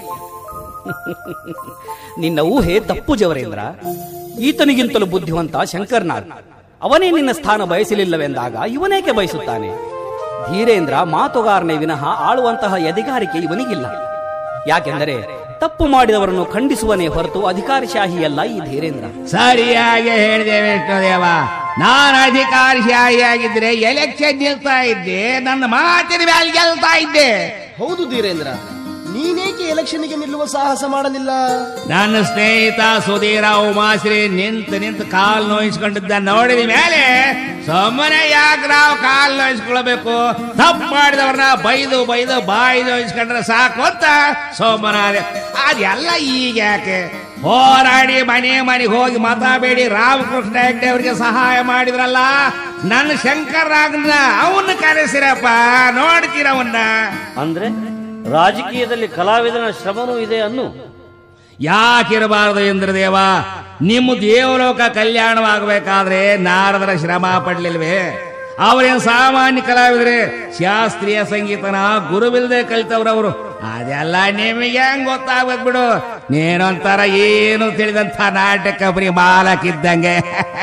ನಿನ್ನ ಊಹೆ ತಪ್ಪು ಜವರೇಂದ್ರ ಈತನಿಗಿಂತಲೂ ಬುದ್ಧಿವಂತ ಶಂಕರ್ನಾಥ್ ಅವನೇ ನಿನ್ನ ಸ್ಥಾನ ಬಯಸಲಿಲ್ಲವೆಂದಾಗ ಇವನೇಕೆ ಬಯಸುತ್ತಾನೆ ಧೀರೇಂದ್ರ ಮಾತುಗಾರನೇ ವಿನಃ ಆಳುವಂತಹ ಎದಿಗಾರಿಕೆ ಇವನಿಗಿಲ್ಲ ಯಾಕೆಂದರೆ ತಪ್ಪು ಮಾಡಿದವರನ್ನು ಖಂಡಿಸುವನೇ ಹೊರತು ಅಧಿಕಾರಶಾಹಿಯಲ್ಲ ಈ ಧೀರೇಂದ್ರ ಸರಿಯಾಗಿ ಹೇಳಿದೆ ವಿಷ್ಣುದೇವ ನಾನು ಅಧಿಕಾರಶಾಹಿಯಾಗಿದ್ರೆ ಎಲೆಕ್ಷನ್ ನಿಲ್ತಾ ಇದ್ದೆ ನನ್ನ ಮಾತಿನ ಮೇಲೆ ಗೆಲ್ತಾ ಇದ್ದೆ ಹೌದು ಧೀರೇಂದ್ರ ನೀನೇಕೆ ಎಲೆಕ್ಷನ್ಗೆ ನಿಲ್ಲುವ ಸಾಹಸ ಮಾಡಲಿಲ್ಲ ನನ್ನ ಸ್ನೇಹಿತ ಸುಧೀರ ಉಮಾಶ್ರೀ ನಿಂತು ನಿಂತು ಕಾಲು ನೋಯಿಸ್ಕೊಂಡಿದ್ದ ನೋಡಿದ ಮೇಲೆ ಸುಮ್ಮನೆ ಯಾಕೆ ನಾವು ಕಾಲು ನೋಯಿಸ್ಕೊಳ್ಬೇಕು ತಪ್ಪು ಮಾಡಿದವ್ರನ್ನ ಬೈದು ಬೈದು ಬಾಯಿ ನೋಯಿಸ್ಕೊಂಡ್ರೆ ಸಾಕು ಅಂತ ಸೋಮನಾದೆ ಅದೆಲ್ಲ ಈಗ ಯಾಕೆ ಹೋರಾಡಿ ಮನೆ ಮನೆಗೆ ಹೋಗಿ ಮತ ಬೇಡಿ ರಾಮಕೃಷ್ಣ ಹೆಗ್ಡೆ ಅವರಿಗೆ ಸಹಾಯ ಮಾಡಿದ್ರಲ್ಲ ನನ್ನ ಶಂಕರ್ರಾಗನ್ನ ಅವನ್ನ ಕರೆಸಿರಪ್ಪ ನೋಡ್ತೀರ ಅವನ್ನ ಅಂದ್ರೆ ರಾಜಕೀಯದಲ್ಲಿ ಕಲಾವಿದನ ಶ್ರಮನೂ ಇದೆ ಅನ್ನು ಯಾಕಿರಬಾರದು ಇಂದ್ರದೇವ ನಿಮ್ಮ ದೇವಲೋಕ ಕಲ್ಯಾಣವಾಗಬೇಕಾದ್ರೆ ನಾರದರ ಶ್ರಮ ಪಡ್ಲಿಲ್ವೇ ಅವರೇನು ಸಾಮಾನ್ಯ ಕಲಾವಿದ್ರೆ ಶಾಸ್ತ್ರೀಯ ಸಂಗೀತನ ಗುರುವಿಲ್ದೆ ಕಲಿತವ್ರವರು ಅದೆಲ್ಲ ನಿಮಗೆ ಹೆಂಗ್ ಗೊತ್ತಾಗ್ಬೇಕು ಬಿಡು ನೀನೊಂಥರ ಏನು ತಿಳಿದಂತ ನಾಟಕ ಬರೀ ಮಾಲಕ್ಕಿದ್ದಂಗೆ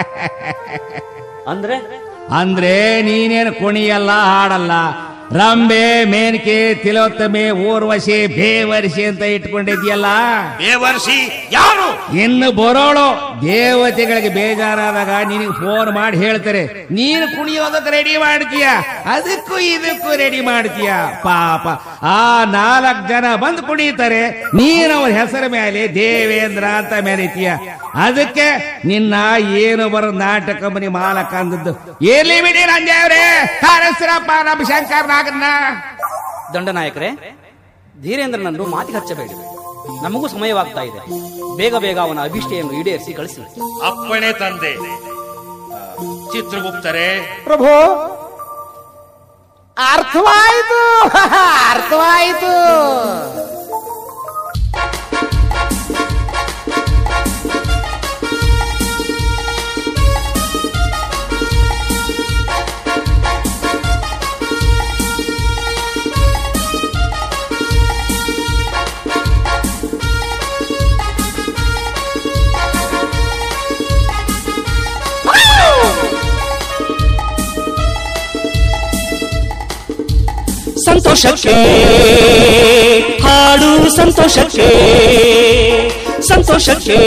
ಅಂದ್ರೆ ಅಂದ್ರೆ ನೀನೇನು ಕುಣಿಯಲ್ಲ ಹಾಡಲ್ಲ ರಂಬೆ ಮೇನ್ಕೆ ತಿಲೋತ್ತಮೆ ಊರ್ವಶಿ ಬೇವರ್ಷಿ ಅಂತ ಇಟ್ಕೊಂಡಿದ್ಯಲ್ಲ ಬೇವರ್ಸಿ ಯಾರು ಇನ್ನು ಬರೋಳು ದೇವತೆಗಳಿಗೆ ಬೇಜಾರಾದಾಗ ನಿನಗೆ ಫೋನ್ ಮಾಡಿ ಹೇಳ್ತಾರೆ ನೀನು ಕುಣಿಯೋದಕ್ಕೆ ರೆಡಿ ಮಾಡ್ತೀಯ ಅದಕ್ಕೂ ಇದಕ್ಕೂ ರೆಡಿ ಮಾಡ್ತೀಯ ಪಾಪ ಆ ನಾಲ್ಕು ಜನ ಬಂದು ಕುಣಿತಾರೆ ನೀನು ಅವ್ರ ಹೆಸರ ಮೇಲೆ ದೇವೇಂದ್ರ ಅಂತ ಮೆರೀತೀಯ ಅದಕ್ಕೆ ನಿನ್ನ ಏನು ಬರೋ ನಾಟಕ ಮನಿ ಮಾಲಕ ಅಂದದ್ದು ಎಲ್ಲಿ ಬಿಡಿ ನಂದೇವ್ರೆ ಕರೆಸ್ರಪ್ಪ ನಮ್ಮ ಶಂಕರ್ ನಾಗನ್ನ ದಂಡನಾಯಕರೇ ಧೀರೇಂದ್ರನನ್ನು ಮಾತಿಗೆ ಹಚ್ಚಬೇಡಿ ನಮಗೂ ಸಮಯವಾಗ್ತಾ ಇದೆ ಬೇಗ ಬೇಗ ಅವನ ಅಭಿಷ್ಟೆಯನ್ನು ಈಡೇರಿಸಿ ಕಳಿಸಿ ಅಪ್ಪಣೆ ತಂದೆ ಆ, ಚಿತ್ರಗುಪ್ತರೇ ಪ್ರಭು ಅರ್ಥವಾಯಿತು ಅರ್ಥವಾಯಿತು ಸಂತೋಷಕ್ಕೆ ಹಾಡು ಸಂತೋಷಕ್ಕೆ ಸಂತೋಷಕ್ಕೆ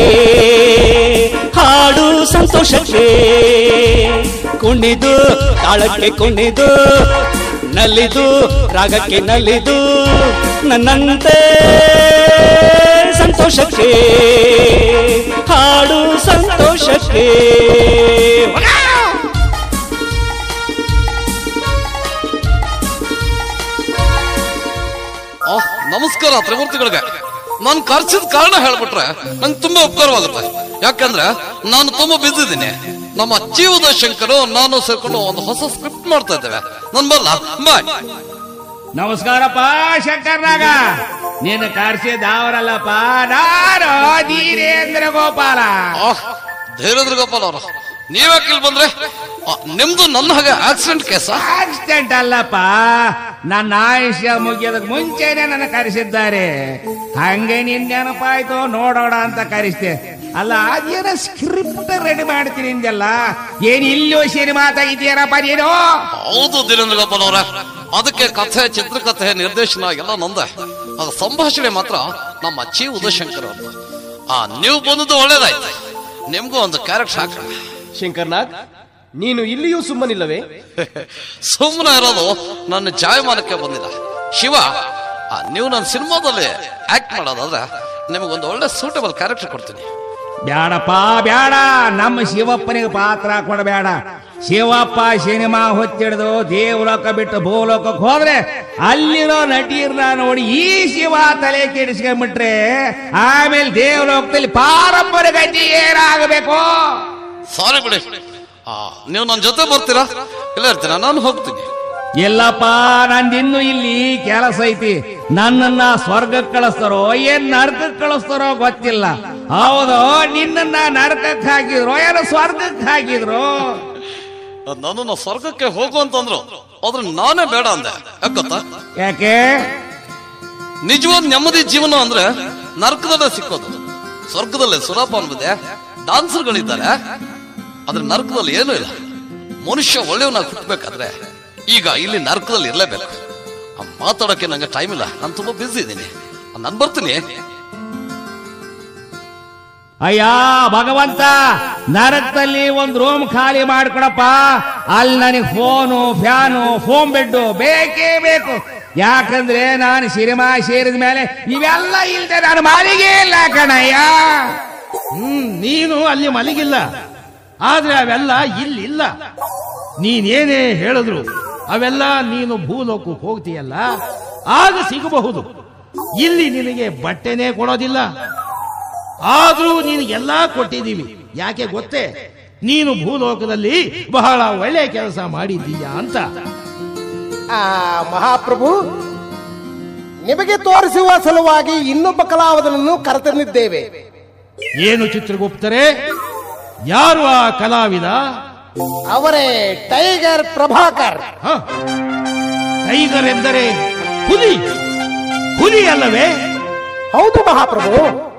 ಹಾಡು ಸಂತೋಷಕ್ಕೆ ಕುಣಿದು ತಾಳಕ್ಕೆ ಕುಣಿದು ನಲಿದು ರಾಗಕ್ಕೆ ನಲಿದು ನನ್ನಂತೆ ಸಂತೋಷಕ್ಕೆ ಹಾಡು ಸಂತೋಷಕ್ಕೆ ಆಹ್, ನಮಸ್ಕಾರ ತ್ರಿಮೂರ್ತಿಗಳಿಗೆ ನಾನು ಖರ್ಚಿದ ಕಾರಣ ಹೇಳ್ಬಿಟ್ರೆ ನಂಗೆ ತುಂಬಾ ಉಪಕಾರವಾಗುತ್ತೆ ಯಾಕಂದ್ರೆ ನಾನು ತುಂಬಾ ಬಿದ್ದಿದ್ದೀನಿ ನಮ್ಮ ಜೀವದ ಶಂಕರು ನಾನು ಸೇರ್ಕೊಂಡು ಒಂದು ಹೊಸ ಸ್ಕ್ರಿಪ್ಟ್ ಮಾಡ್ತಾ ಇದ್ದೇವೆ ನನ್ ಬಲ್ಲ ಬಾಯ್ ನಮಸ್ಕಾರಪ್ಪ ಶಂಕರ್ನಾಗ ನೀನು ಕರ್ಸಿದ ಅವರಲ್ಲಪ್ಪ ನಾನು ಧೀರೇಂದ್ರ ಗೋಪಾಲ ಆಹ್, ಧೀರೇಂದ್ರ ಗೋಪಾಲ್ ಅವರು ನೀವ್ಯಾಕೆ ಇಲ್ಲಿ ಬಂದ್ರೆ ಆ, ನಿಮ್ದು ನನ್ನ ಹಾಗೆ ಆಕ್ಸಿಡೆಂಟ್ ಕೇಸ ಆಕ್ಸಿಡೆಂಟ್ ಅಲ್ಲಪ್ಪ ನನ್ನ ಆಯುಷ್ಯ ಮುಗಿಯೋದಕ್ಕೆ ಮುಂಚೆನೆ ನನ್ನ ಕರೆಸಿದ್ದಾರೆ ಹಂಗೆ ನಿನ್ ನೆನಪಾಯ್ತು ನೋಡೋಣ ಅಂತ ಕರೆಸ್ತೆ ಅಲ್ಲ ಅದೇನ ಸ್ಕ್ರಿಪ್ಟ್ ರೆಡಿ ಮಾಡ್ತೀನಿ ಅಂದಲ್ಲ ಏನ್ ಇಲ್ಲೂ ಸಿನಿಮಾ ತೆಗಿತೀಯರಪ್ಪ ನೀನು ಹೌದು ಧೀರೇಂದ್ರ ಗೋಪಾಲ್ ಅವರೇ ಅದಕ್ಕೆ ಕಥೆ ಚಿತ್ರಕಥೆ ನಿರ್ದೇಶನ ಎಲ್ಲ ನಂದೆ ಅದು ಸಂಭಾಷಣೆ ಮಾತ್ರ ನಮ್ಮ ಚಿ ಉದಯಶಂಕರ್ ಅವ್ರದ್ದು ಆ ನೀವು ಬಂದದ್ದು ಒಳ್ಳೇದಾಯ್ತು ನಿಮ್ಗೂ ಒಂದು ಕ್ಯಾರೆಕ್ಟರ್ ಹಾಕೋಣ ಶಂಕರ್ನಾಗ್ ನೀನು ಇಲ್ಲಿಯೂ ಸುಮ್ಮನಿಲ್ಲವೇ ಸುಮ್ಮನೆ ಇರೋದು ನನ್ನ ಜಾಯಮಾನಕ್ಕೆ ಬಂದಿಲ್ಲ ಶಿವ ಆ, ನೀವು ನನ್ನ ಸಿನಿಮಾದಲ್ಲಿ ಆಕ್ಟ್ ಮಾಡೋದಾದ್ರೆ ನಿಮಗೊಂದು ಒಳ್ಳೆ ಸೂಟಬಲ್ ಕ್ಯಾರೆಕ್ಟರ್ ಕೊಡ್ತೀನಿ ಬ್ಯಾಡಪ್ಪ ಬ್ಯಾಡ ನಮ್ಮ ಶಿವಪ್ಪನಿಗೆ ಪಾತ್ರ ಕೊಡಬೇಡ ಶಿವಪ್ಪ ಸಿನಿಮಾ ಹೊತ್ತಿಡಿದು ದೇವಲೋಕ ಬಿಟ್ಟು ಭೂಲೋಕಕ್ಕೆ ಹೋದ್ರೆ ಅಲ್ಲಿರೋ ನಟೀರ್ನ ನೋಡಿ ಈ ಶಿವ ತಲೆ ಕೆಡಿಸ್ಕೊಂಡ್ಬಿಟ್ರೆ ಆಮೇಲೆ ದೇವಲೋಕದಲ್ಲಿ ಪಾರಂಪರ್ಯ ಗತಿ ಏನಾಗಬೇಕು ಸಾರಿ ಬಿಡಿ ಆ, ನೀವು ನನ್ನ ಜೊತೆ ಬರ್ತೀರಾ ಇಲ್ಲ ಇರ್ತೀರಾ ನಾನು ಹೋಗ್ತೀನಿ ಇಲ್ಲಪ್ಪ ನಂದಿನ್ನು ಇಲ್ಲಿ ಕೆಲಸ ಐತಿ ನನ್ನನ್ನ ಸ್ವರ್ಗಕ್ಕೆ ಕಳಿಸ್ತಾರೋ ಏನ್ ನರಕಕ್ಕೆ ಕಳಿಸ್ತಾರೋ ಗೊತ್ತಿಲ್ಲ ಹೌದು ನಿನ್ನನ್ನ ನರಕಕ್ಕೆ ಹಾಕಿದ್ರು ಏನೋ ಸ್ವರ್ಗಕ್ಕೆ ಹಾಕಿದ್ರು ನನ್ನನ್ನು ಸ್ವರ್ಗಕ್ಕೆ ಹೋಗು ಅಂತಂದ್ರು ಆದ್ರೆ ನಾನೇ ಬೇಡ ಅಂದೆ ಯಾಕ್ ಗೊತ್ತಾ ಯಾಕೆ ನಿಜವಾದ ನೆಮ್ಮದಿ ಜೀವನ ಅಂದ್ರೆ ನರಕದಲ್ಲೇ ಸಿಕ್ಕೋದು ಸ್ವರ್ಗದಲ್ಲೇ ಸುಲಭ ಅನ್ಬುದೆ ಡಾನ್ಸರ್ಗಳಿದ್ದಾರೆ ಆದ್ರೆ ನರಕದಲ್ಲಿ ಏನೂ ಇಲ್ಲ ಮನುಷ್ಯ ಒಳ್ಳೆಯವನಾಗಿ ಹುಟ್ಟಬೇಕಾದ್ರೆ ಈಗ ಇಲ್ಲಿ ನರಕದಲ್ಲಿ ಇರಲೇಬೇಕು ಆ ಮಾತಾಡೋಕೆ ನಂಗೆ ಟೈಮ್ ಇಲ್ಲ ನಾನು ತುಂಬಾ ಬ್ಯುಸಿ ಇದ್ದೀನಿ ನಾನು ಬರ್ತೀನಿ ಅಯ್ಯ ಭಗವಂತ ನರಕದಲ್ಲಿ ಒಂದು ರೂಮ್ ಖಾಲಿ ಮಾಡ್ಕೊಡಪ್ಪ ಅಲ್ಲಿ ನನಗೆ ಫೋನು ಫ್ಯಾನು ಫೋನ್ ಬೆಡ್ಡು ಬೇಕೇ ಬೇಕು ಯಾಕಂದ್ರೆ ನಾನು ಸಿನಿಮಾ ಸೇರಿದ ಮೇಲೆ ಇವೆಲ್ಲ ಇಲ್ದೆ ನಾನು ಮಾಲಿಗೆ ಇಲ್ಲ ಕಣಯ್ಯ ಹ್ಮ್ ನೀನು ಅಲ್ಲಿ ಮಲಗಿಲ್ಲ ಆದ್ರೆ ಅವೆಲ್ಲ ಇಲ್ಲಿಲ್ಲ ನೀನೇನೇ ಹೇಳಿದ್ರು ಅವೆಲ್ಲ ನೀನು ಭೂಲೋಕಕ್ಕೆ ಹೋಗ್ತೀಯಲ್ಲ ಆಗ ಸಿಗಬಹುದು ಇಲ್ಲಿ ನಿನಗೆ ಬಟ್ಟೆನೇ ಕೊಡೋದಿಲ್ಲ ಆದ್ರೂ ನಿನಗೆಲ್ಲ ಕೊಟ್ಟಿದ್ದೀವಿ ಯಾಕೆ ಗೊತ್ತೇ ನೀನು ಭೂಲೋಕದಲ್ಲಿ ಬಹಳ ಒಳ್ಳೆ ಕೆಲಸ ಮಾಡಿದ್ದೀಯಾ ಅಂತ ಆ ಮಹಾಪ್ರಭು ನಿಮಗೆ ತೋರಿಸುವ ಸಲುವಾಗಿ ಇನ್ನೊಬ್ಬ ಕಲಾವಿದನನ್ನು ಕರೆತಂದಿದ್ದೇವೆ ಏನು ಚಿತ್ರಗುಪ್ತರೆ ಯಾರು ಆ ಕಲಾವಿದ ಅವರೇ ಟೈಗರ್ ಪ್ರಭಾಕರ್ ಹ? ಟೈಗರ್ ಎಂದರೆ ಹುಲಿ ಹುಲಿ ಅಲ್ಲವೇ ಹೌದು ಮಹಾಪ್ರಭು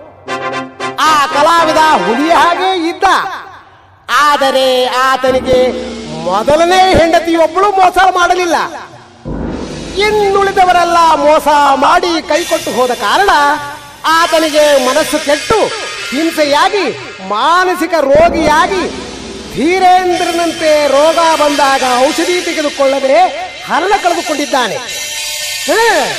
ಆ ಕಲಾವಿದ ಹುಲಿಯ ಹಾಗೆ ಇದ್ದ ಆದರೆ ಆತನಿಗೆ ಮೊದಲನೇ ಹೆಂಡತಿಯೊಬ್ಬಳು ಮೋಸ ಮಾಡಲಿಲ್ಲ ಇನ್ನುಳಿದವರೆಲ್ಲ ಮೋಸ ಮಾಡಿ ಕೈಕೊಟ್ಟು ಹೋದ ಕಾರಣ ಆತನಿಗೆ ಮನಸ್ಸು ಕೆಟ್ಟು ಹಿಂಸೆಯಾಗಿ ಮಾನಸಿಕ ರೋಗಿಯಾಗಿ ಧೀರೇಂದ್ರನಂತೆ ರೋಗ ಬಂದಾಗ ಔಷಧಿ ತೆಗೆದುಕೊಳ್ಳದೆ ಹರಣ ಕಳೆದುಕೊಂಡಿದ್ದಾನೆ ಹ,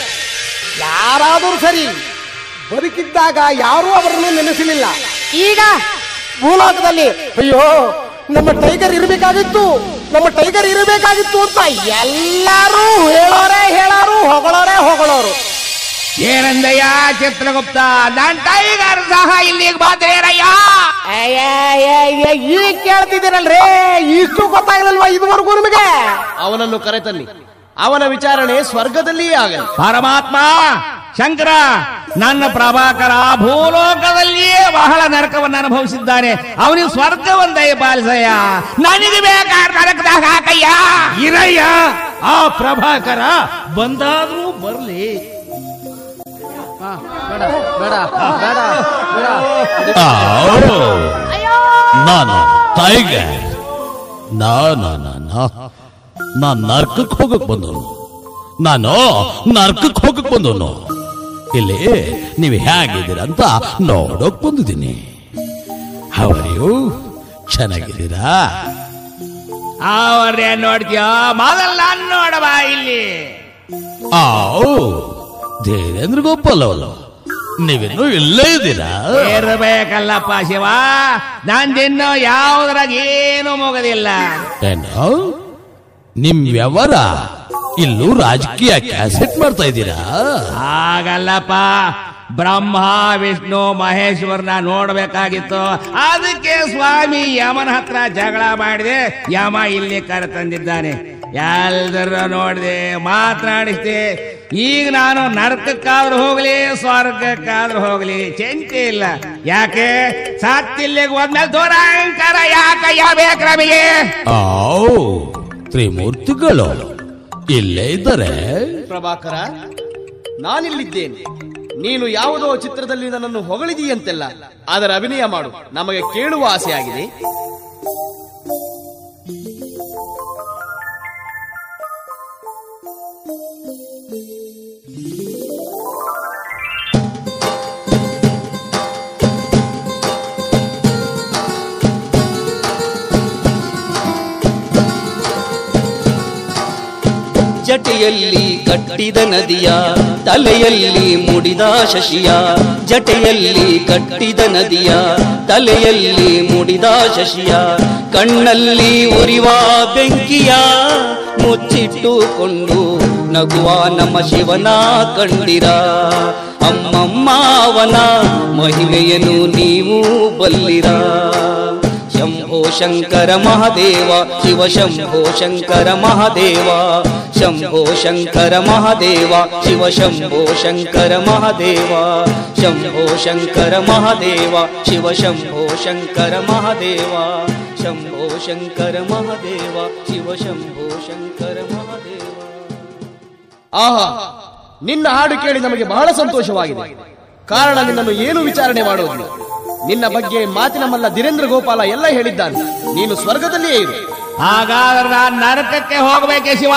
ಯಾರಾದರೂ ಸರಿ ಬದುಕಿದ್ದಾಗ ಯಾರೂ ಅವರನ್ನು ನೆನೆಸಲಿಲ್ಲ ಈಗ ಭೂಲೋಕದಲ್ಲಿ ಅಯ್ಯೋ ನಮ್ಮ ಟೈಗರ್ ಇರಬೇಕಾಗಿತ್ತು ನಮ್ಮ ಟೈಗರ್ ಇರಬೇಕಾಗಿತ್ತು ಅಂತ ಎಲ್ಲರೂ ಹೇಳೋರೇ ಹೇಳೋರು ಹೊಗಳೋರೇ ಹೊಗಳೋರು ಏನಂದಯ್ಯ ಚಿತ್ರಗುಪ್ತ ನಾನ್ ಟೈಗರ್ ಸಹ ಇಲ್ಲಿಗೆ ಬಂದ್ರೇನಯ್ಯ ಅಯ್ಯ, ಅಯ್ಯ, ಅಯ್ಯ, ಈಗ ಕೇಳ್ತಿದ್ದೀರಲ್ರೇ ಇಷ್ಟು ಗೊತ್ತಾಗಲಿಲ್ವಾ ಇದುವರೆಗೂ ನಿಮಗೆ ಅವನನ್ನು ಕರೆತನ್ನಿ ಅವನ ವಿಚಾರಣೆ ಸ್ವರ್ಗದಲ್ಲಿಯೇ ಆಗಲಿ ಪರಮಾತ್ಮ ಶಂಕರ ನನ್ನ ಪ್ರಭಾಕರ ಭೂಲೋಕದಲ್ಲಿಯೇ ಬಹಳ ನರಕವನ್ನು ಅನುಭವಿಸಿದ್ದಾನೆ ಅವನಿಗೆ ಸ್ವರ್ಗವನ್ನು ದಯಪಾಲಿಸಯ್ಯ ನನಗೆ ಬೇಕಾದ ನರಕದಾಗ ಹಾಕಯ್ಯ ಇರಯ್ಯ ಆ ಪ್ರಭಾಕರ ಬಂದಾದ್ರೂ ಬರ್ಲಿ ಬೇಡ ಬೇಡ ಬೇಡ ಬೇಡ ನಾನು ಟೈಗರ್ ನಾನು ನಾನು ನಾನು ನರ್ಕಕ್ಕೆ ಹೋಗಕ್ ಬಂದವನು ನಾನು ನರ್ಕಕ್ಕೆ ಹೋಗಕ್ ಬಂದವನು ಇಲ್ಲಿ ನೀವು ಹೇಗಿದ್ದೀರ ಅಂತ ನೋಡೋಕ್ ಬಂದಿದ್ದೀನಿ ಅವರಿಯು ಚೆನ್ನಾಗಿದ್ದೀರಾ ಅವ್ರೇ ನೋಡ್ತೀಯೋ ಮೊದಲು ನಾನು ನೋಡಬ ಇಲ್ಲಿ ಆವ್ ಧೀರೇಂದ್ರ ಗೋಪಾಲ್ ಅವರು ನೀವಿನ್ನೂ ಇಲ್ಲೇ ಇದ್ದೀರಾ ಇರ್ಬೇಕಲ್ಲಪ್ಪ ಶಿವ ನಂದಿನ್ನೂ ಯಾವುದ್ರಾಗ ಏನು ಮುಗದಿಲ್ಲ ಏನು ನಿಮ್ ವ್ಯವಹಾರ ಇಲ್ಲೂ ರಾಜಕೀಯ ಕ್ಯಾಸೆಟ್ ಮಾಡ್ತಾ ಇದ್ದೀರಾ ಹಾಗಲ್ಲಪ್ಪ ಬ್ರಹ್ಮ ವಿಷ್ಣು ಮಹೇಶ್ವರನ ನೋಡ್ಬೇಕಾಗಿತ್ತು ಅದಕ್ಕೆ ಸ್ವಾಮಿ ಯಮನ ಹತ್ರ ಜಗಳ ಮಾಡಿದೆ ಯಮ ಇಲ್ಲಿ ಕರೆತಂದಿದ್ದಾನೆ ಎಲ್ದರ ನೋಡಿದೆ ಮಾತನಾಡಿಸ್ದೆ ಈಗ ನಾನು ನರಕಕ್ಕಾದ್ರೂ ಹೋಗ್ಲಿ ಸ್ವರ್ಗಕ್ಕಾದ್ರೂ ಹೋಗ್ಲಿ ಚಿಂತೆ ಇಲ್ಲ ಯಾಕೆ ಸತ್ತಿಲ್ಲಿಗೆ ಹೋದ್ಮೇಲೆ ದೂರಾಂಕರ ಯಾಕಯ್ಯ ಬೇಕು ನಮಗೆ ಆವ್ ತ್ರಿಮೂರ್ತಿಗಳು ಇಲ್ಲೇ ಇದ್ದಾರೆ ಪ್ರಭಾಕರ ನಾನಿಲ್ಲಿದ್ದೇನೆ ನೀನು ಯಾವುದೋ ಚಿತ್ರದಲ್ಲಿ ನನ್ನನ್ನು ಹೊಗಳಿದೀಯಂತೆಲ್ಲ ಅದರ ಅಭಿನಯ ಮಾಡು ನಮಗೆ ಕೇಳುವ ಆಸೆ ಆಗಿದೆ ಜಟಿಯಲ್ಲಿ ಕಟ್ಟಿದ ನದಿಯ ತಲೆಯಲ್ಲಿ ಮುಡಿದ ಶಶಿಯ ಜಟೆಯಲ್ಲಿ ಕಟ್ಟಿದ ನದಿಯ ತಲೆಯಲ್ಲಿ ಮುಡಿದ ಶಶಿಯ ಕಣ್ಣಲ್ಲಿ ಉರಿವ ಬೆಂಕಿಯ ಮುಚ್ಚಿಟ್ಟುಕೊಂಡು ನಗುವ ನಮ್ಮ ಶಿವನ ಕಂಡಿರ ಅಮ್ಮಮ್ಮ ಅವನ ಮಹಿಮೆಯನ್ನು ನೀವು ಬಲ್ಲಿರ ಶಂಭೋ ಶಂಕರ ಮಹಾದೇವ ಶಿವ ಶಂಭೋ ಶಂಕರ ಮಹಾದೇವ ಶಂಭೋ ಶಂಕರ ಮಹಾದೇವ ಶಿವ ಶಂಭೋ ಶಂಕರ ಮಹಾದೇವ ಶಂಭೋ ಶಂಕರ ಮಹಾದೇವ ಶಿವ ಶಂಭೋ ಶಂಕರ ಮಹಾದೇವ ಶಂಭೋ ಶಂಕರ ಮಹಾದೇವ ಶಿವ ಶಂಭೋ ಶಂಕರ ಮಹಾದೇವ ಆಹಾ ನಿನ್ನ ಹಾಡು ಕೇಳಿ ನಮಗೆ ಬಹಳ ಸಂತೋಷವಾಗಿದೆ ಕಾರಣ ನಿನ್ನನ್ನು ಏನು ವಿಚಾರಣೆ ಮಾಡುವುದಿಲ್ಲ ನಿನ್ನ ಬಗ್ಗೆ ಮಾತಿನ ಮಲ್ಲ ಧೀರೇಂದ್ರ ಗೋಪಾಲ ಎಲ್ಲ ಹೇಳಿದ್ದಾನೆ ನೀನು ಸ್ವರ್ಗದಲ್ಲಿಯೇ ಇರು ಹಾಗಾದ್ರೆ ನಾನು ನರಕಕ್ಕೆ ಹೋಗ್ಬೇಕೆ ಶಿವ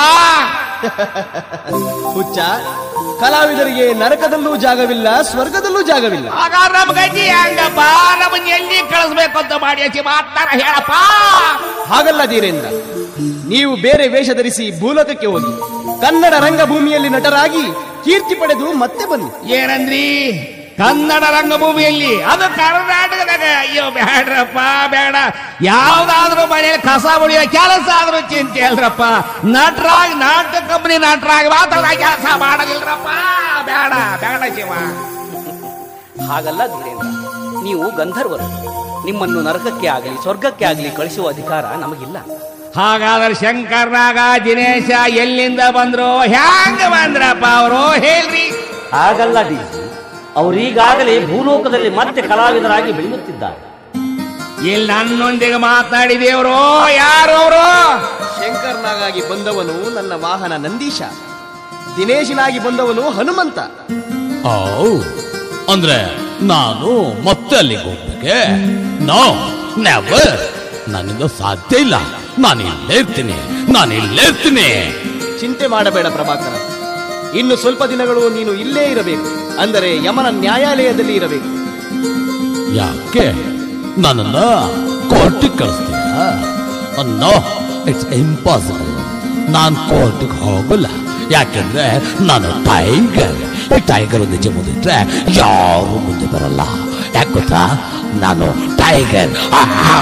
ಹುಚ್ಚ ಕಲಾವಿದರಿಗೆ ನರಕದಲ್ಲೂ ಜಾಗವಿಲ್ಲ ಸ್ವರ್ಗದಲ್ಲೂ ಜಾಗವಿಲ್ಲ ಹಾಗಾದ್ರೆ ನಮ್ಮ ಗತಿ ಹೆಂಗಪ್ಪ ನಮ್ಮನ್ನ ಎಲ್ಲಿ ಕಳಿಸ್ಬೇಕು ಅಂತ ಮಾಡಿ ಶಿವ ಅಂತಾರ ಹೇಳಪ್ಪ ಹಾಗಲ್ಲ ಧೀರೇಂದ್ರ ನೀವು ಬೇರೆ ವೇಷ ಧರಿಸಿ ಭೂಲೋಕಕ್ಕೆ ಹೋಗಿ ಕನ್ನಡ ರಂಗಭೂಮಿಯಲ್ಲಿ ನಟರಾಗಿ ಕೀರ್ತಿ ಪಡೆದು ಮತ್ತೆ ಬನ್ನಿ ಏನಂದ್ರಿ ಕನ್ನಡ ರಂಗಭೂಮಿಯಲ್ಲಿ ಅದು ಕರ್ನಾಟಕದಾಗ ಅಯ್ಯೋ ಬೇಡ್ರಪ್ಪ ಬೇಡ ಯಾವ್ದಾದ್ರೂ ಮನೆಯಲ್ಲಿ ಕಸ ಹೊಡಿಯೋ ಕೆಲಸ ಆದ್ರೂ ಚಿಂತೆ ಅಲ್ರಪ್ಪ ನಟರಾಗಿ ನಾಟಕ ಕಂಪನಿ ನಟರಾಗಿ ಮಾತ್ರ ಕೆಲಸ ಮಾಡೋದಿಲ್ರಪ್ಪ ಬೇಡ ಬೇಡ ಶಿವ ಹಾಗಲ್ಲ ಧೀರೇಂದ್ರ ನೀವು ಗಂಧರ್ವರು ನಿಮ್ಮನ್ನು ನರಕಕ್ಕೆ ಆಗಲಿ ಸ್ವರ್ಗಕ್ಕೆ ಆಗಲಿ ಕಳಿಸುವ ಅಧಿಕಾರ ನಮಗಿಲ್ಲ ಹಾಗಾದ್ರೆ ಶಂಕರ್ನಾಗ ದಿನೇಶ ಎಲ್ಲಿಂದ ಬಂದ್ರು ಹ್ಯಾಂಗ ಬಂದ್ರಪ್ಪ ಅವರು ಹೇಳ್ರಿ ಹಾಗಲ್ಲ ಡಿ ಅವರೀಗಾಗಲೇ ಭೂಲೋಕದಲ್ಲಿ ಮತ್ತೆ ಕಲಾವಿದರಾಗಿ ಬೆಳೆಯುತ್ತಿದ್ದಾರೆ ಇಲ್ಲಿ ನನ್ನೊಂದಿಗೆ ಮಾತನಾಡಿದೇವ್ರು ಯಾರು ಅವರು ಶಂಕರ್ನಾಗಾಗಿ ಬಂದವನು ನನ್ನ ವಾಹನ ನಂದೀಶ ದಿನೇಶನಾಗಿ ಬಂದವನು ಹನುಮಂತ ಓ ಅಂದ್ರೆ ನಾನು ಮತ್ತೆ ಅಲ್ಲಿಗೆ ಹೋಗ್ಬೇಕೆ ನೋ ನೆವರ್ ನನ್ನಿಂದ ಸಾಧ್ಯ ಇಲ್ಲ ನಾನು ಇಲ್ಲೇ ಇರ್ತೀನಿ ನಾನು ಇಲ್ಲೇ ಇರ್ತೀನಿ ಚಿಂತೆ ಮಾಡಬೇಡ ಪ್ರಭಾಕರ ಇನ್ನು ಸ್ವಲ್ಪ ದಿನಗಳು ನೀನು ಇಲ್ಲೇ ಇರಬೇಕು ಅಂದರೆ ಯಮನ ನ್ಯಾಯಾಲಯದಲ್ಲಿ ಇರಬೇಕು ಯಾಕೆ ನನ್ನನ್ನ ಕೋರ್ಟಿಗೆ ಕಳಿಸ್ತೀಯ ನೋ ಇಟ್ಸ್ ಇಂಪಾಸಿಬಲ್ ನಾನು ಕೋರ್ಟಿಗೆ ಹೋಗಲ್ಲ ಯಾಕೆಂದ್ರೆ ನಾನು ಟೈಗರ್ ಟೈಗರ್ ನಿಜ ಮುಂದಿಟ್ರೆ ಯಾರು ಮುಂದೆ ಬರಲ್ಲ ಯಾಕೆ ಗೊತ್ತಾ ನಾನು ಟೈಗರ್ ಆಹಾ.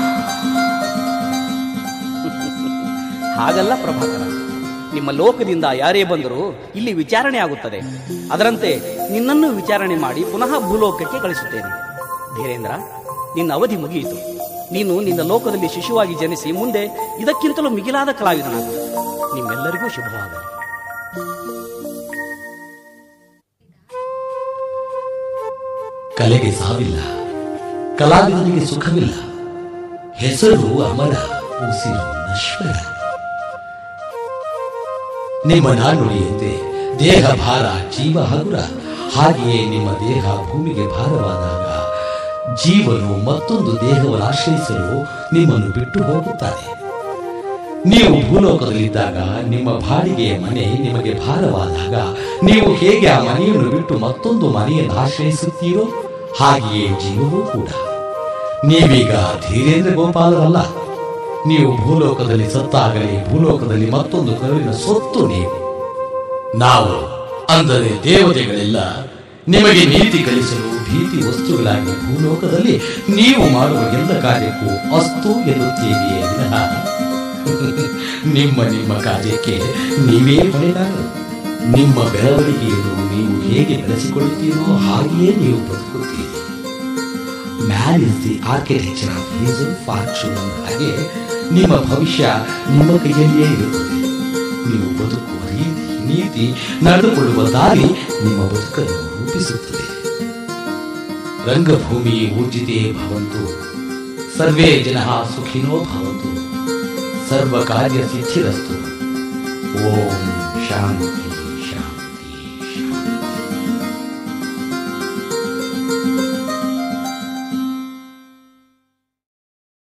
ಹಾಗಲ್ಲ ಪ್ರಭಾಕರ ನಿಮ್ಮ ಲೋಕದಿಂದ ಯಾರೇ ಬಂದರೂ ಇಲ್ಲಿ ವಿಚಾರಣೆ ಆಗುತ್ತದೆ ಅದರಂತೆ ನಿನ್ನನ್ನು ವಿಚಾರಣೆ ಮಾಡಿ ಪುನಃ ಭೂಲೋಕಕ್ಕೆ ಕಳಿಸುತ್ತೇನೆ ಧೀರೇಂದ್ರ ನಿನ್ನ ಅವಧಿ ಮುಗಿಯಿತು ನೀನು ನಿನ್ನ ಲೋಕದಲ್ಲಿ ಶಿಶುವಾಗಿ ಜನಿಸಿ ಮುಂದೆ ಇದಕ್ಕಿಂತಲೂ ಮಿಗಿಲಾದ ಕಲಾವಿದನಾಗು ನಿಮ್ಮೆಲ್ಲರಿಗೂ ಶುಭವಾಗಲಿ ಕಲೆಗೆ ಸಾವಿಲ್ಲ ಕಲಾವಿದನಿಗೆ ಸುಖವಿಲ್ಲ ಹೆಸರು ಅಮರ ಉಸಿರು ನಶ್ವರ ನಿಮ್ಮ ನಾನುಡಿಯಂತೆ ದೇಹ ಭಾರ ಜೀವ ಹಗುರ ಹಾಗೆಯೇ ನಿಮ್ಮ ದೇಹ ಭೂಮಿಗೆ ಭಾರವಾದಾಗ ಜೀವನು ಮತ್ತೊಂದು ದೇಹವನ್ನು ಆಶ್ರಯಿಸಲು ನಿಮ್ಮನ್ನು ಬಿಟ್ಟು ಹೋಗುತ್ತಾನೆ ನೀವು ಭೂಲೋಕದಲ್ಲಿದ್ದಾಗ ನಿಮ್ಮ ಬಾಡಿಗೆಯ ಮನೆ ನಿಮಗೆ ಭಾರವಾದಾಗ ನೀವು ಹೇಗೆ ಆ ಮನೆಯನ್ನು ಬಿಟ್ಟು ಮತ್ತೊಂದು ಮನೆಯನ್ನು ಆಶ್ರಯಿಸುತ್ತೀರೋ ಹಾಗೆಯೇ ಜೀವನೂ ಕೂಡ ನೀವೀಗ ಧೀರೇಂದ್ರ ಗೋಪಾಲರಲ್ಲ ನೀವು ಭೂಲೋಕದಲ್ಲಿ ಸತ್ತಾಗಲೇ ಭೂಲೋಕದಲ್ಲಿ ಮತ್ತೊಂದು ಕರುವಿನ ಸೊತ್ತು ನೀವು ನಾವು ಅಂದರೆ ದೇವತೆಗಳೆಲ್ಲ ನಿಮಗೆ ನೀತಿ ಕಲಿಸಲು ಭೀತಿ ವಸ್ತುಗಳಾಗಿ ಭೂಲೋಕದಲ್ಲಿ ನೀವು ಮಾಡುವ ಎಲ್ಲ ಕಾರ್ಯಕ್ಕೂ ಅಸ್ತು ಎನ್ನುತ್ತೇವೆಯೇ ವಿನಃ ನಿಮ್ಮ ನಿಮ್ಮ ಕಾರ್ಯಕ್ಕೆ ನೀವೇ ಹೊಣೆಗಾರರು ನಿಮ್ಮ ಬೆಳವಣಿಗೆಯನ್ನು ನೀವು ಹೇಗೆ ಬೆಳೆಸಿಕೊಳ್ಳುತ್ತೀರೋ ಹಾಗೆಯೇ ನೀವು ಬದುಕುತ್ತೀರಿ man is the architecture of his fortune ಹಾಗೆ ನಿಮ್ಮ ಭವಿಷ್ಯ ನಿಮ್ಮ ಕೈಯಲ್ಲಿಯೇ ಇರುತ್ತದೆ ನೀವು ಬದುಕುವ ರೀತಿ ನೀತಿ ನಡೆದುಕೊಳ್ಳುವ ದಾರಿ ನಿಮ್ಮ ಬದುಕನ್ನು ರೂಪಿಸುತ್ತದೆ ರಂಗಭೂಮಿ ಊರ್ಜಿತೇ ಭವಂತು ಸರ್ವೇ ಜನಃ ಸುಖಿನೋ ಭವಂತು ಸರ್ವ ಕಾರ್ಯ ಸಿದ್ಧಿರಸ್ತು ಓಂ ಶಾಂತಿ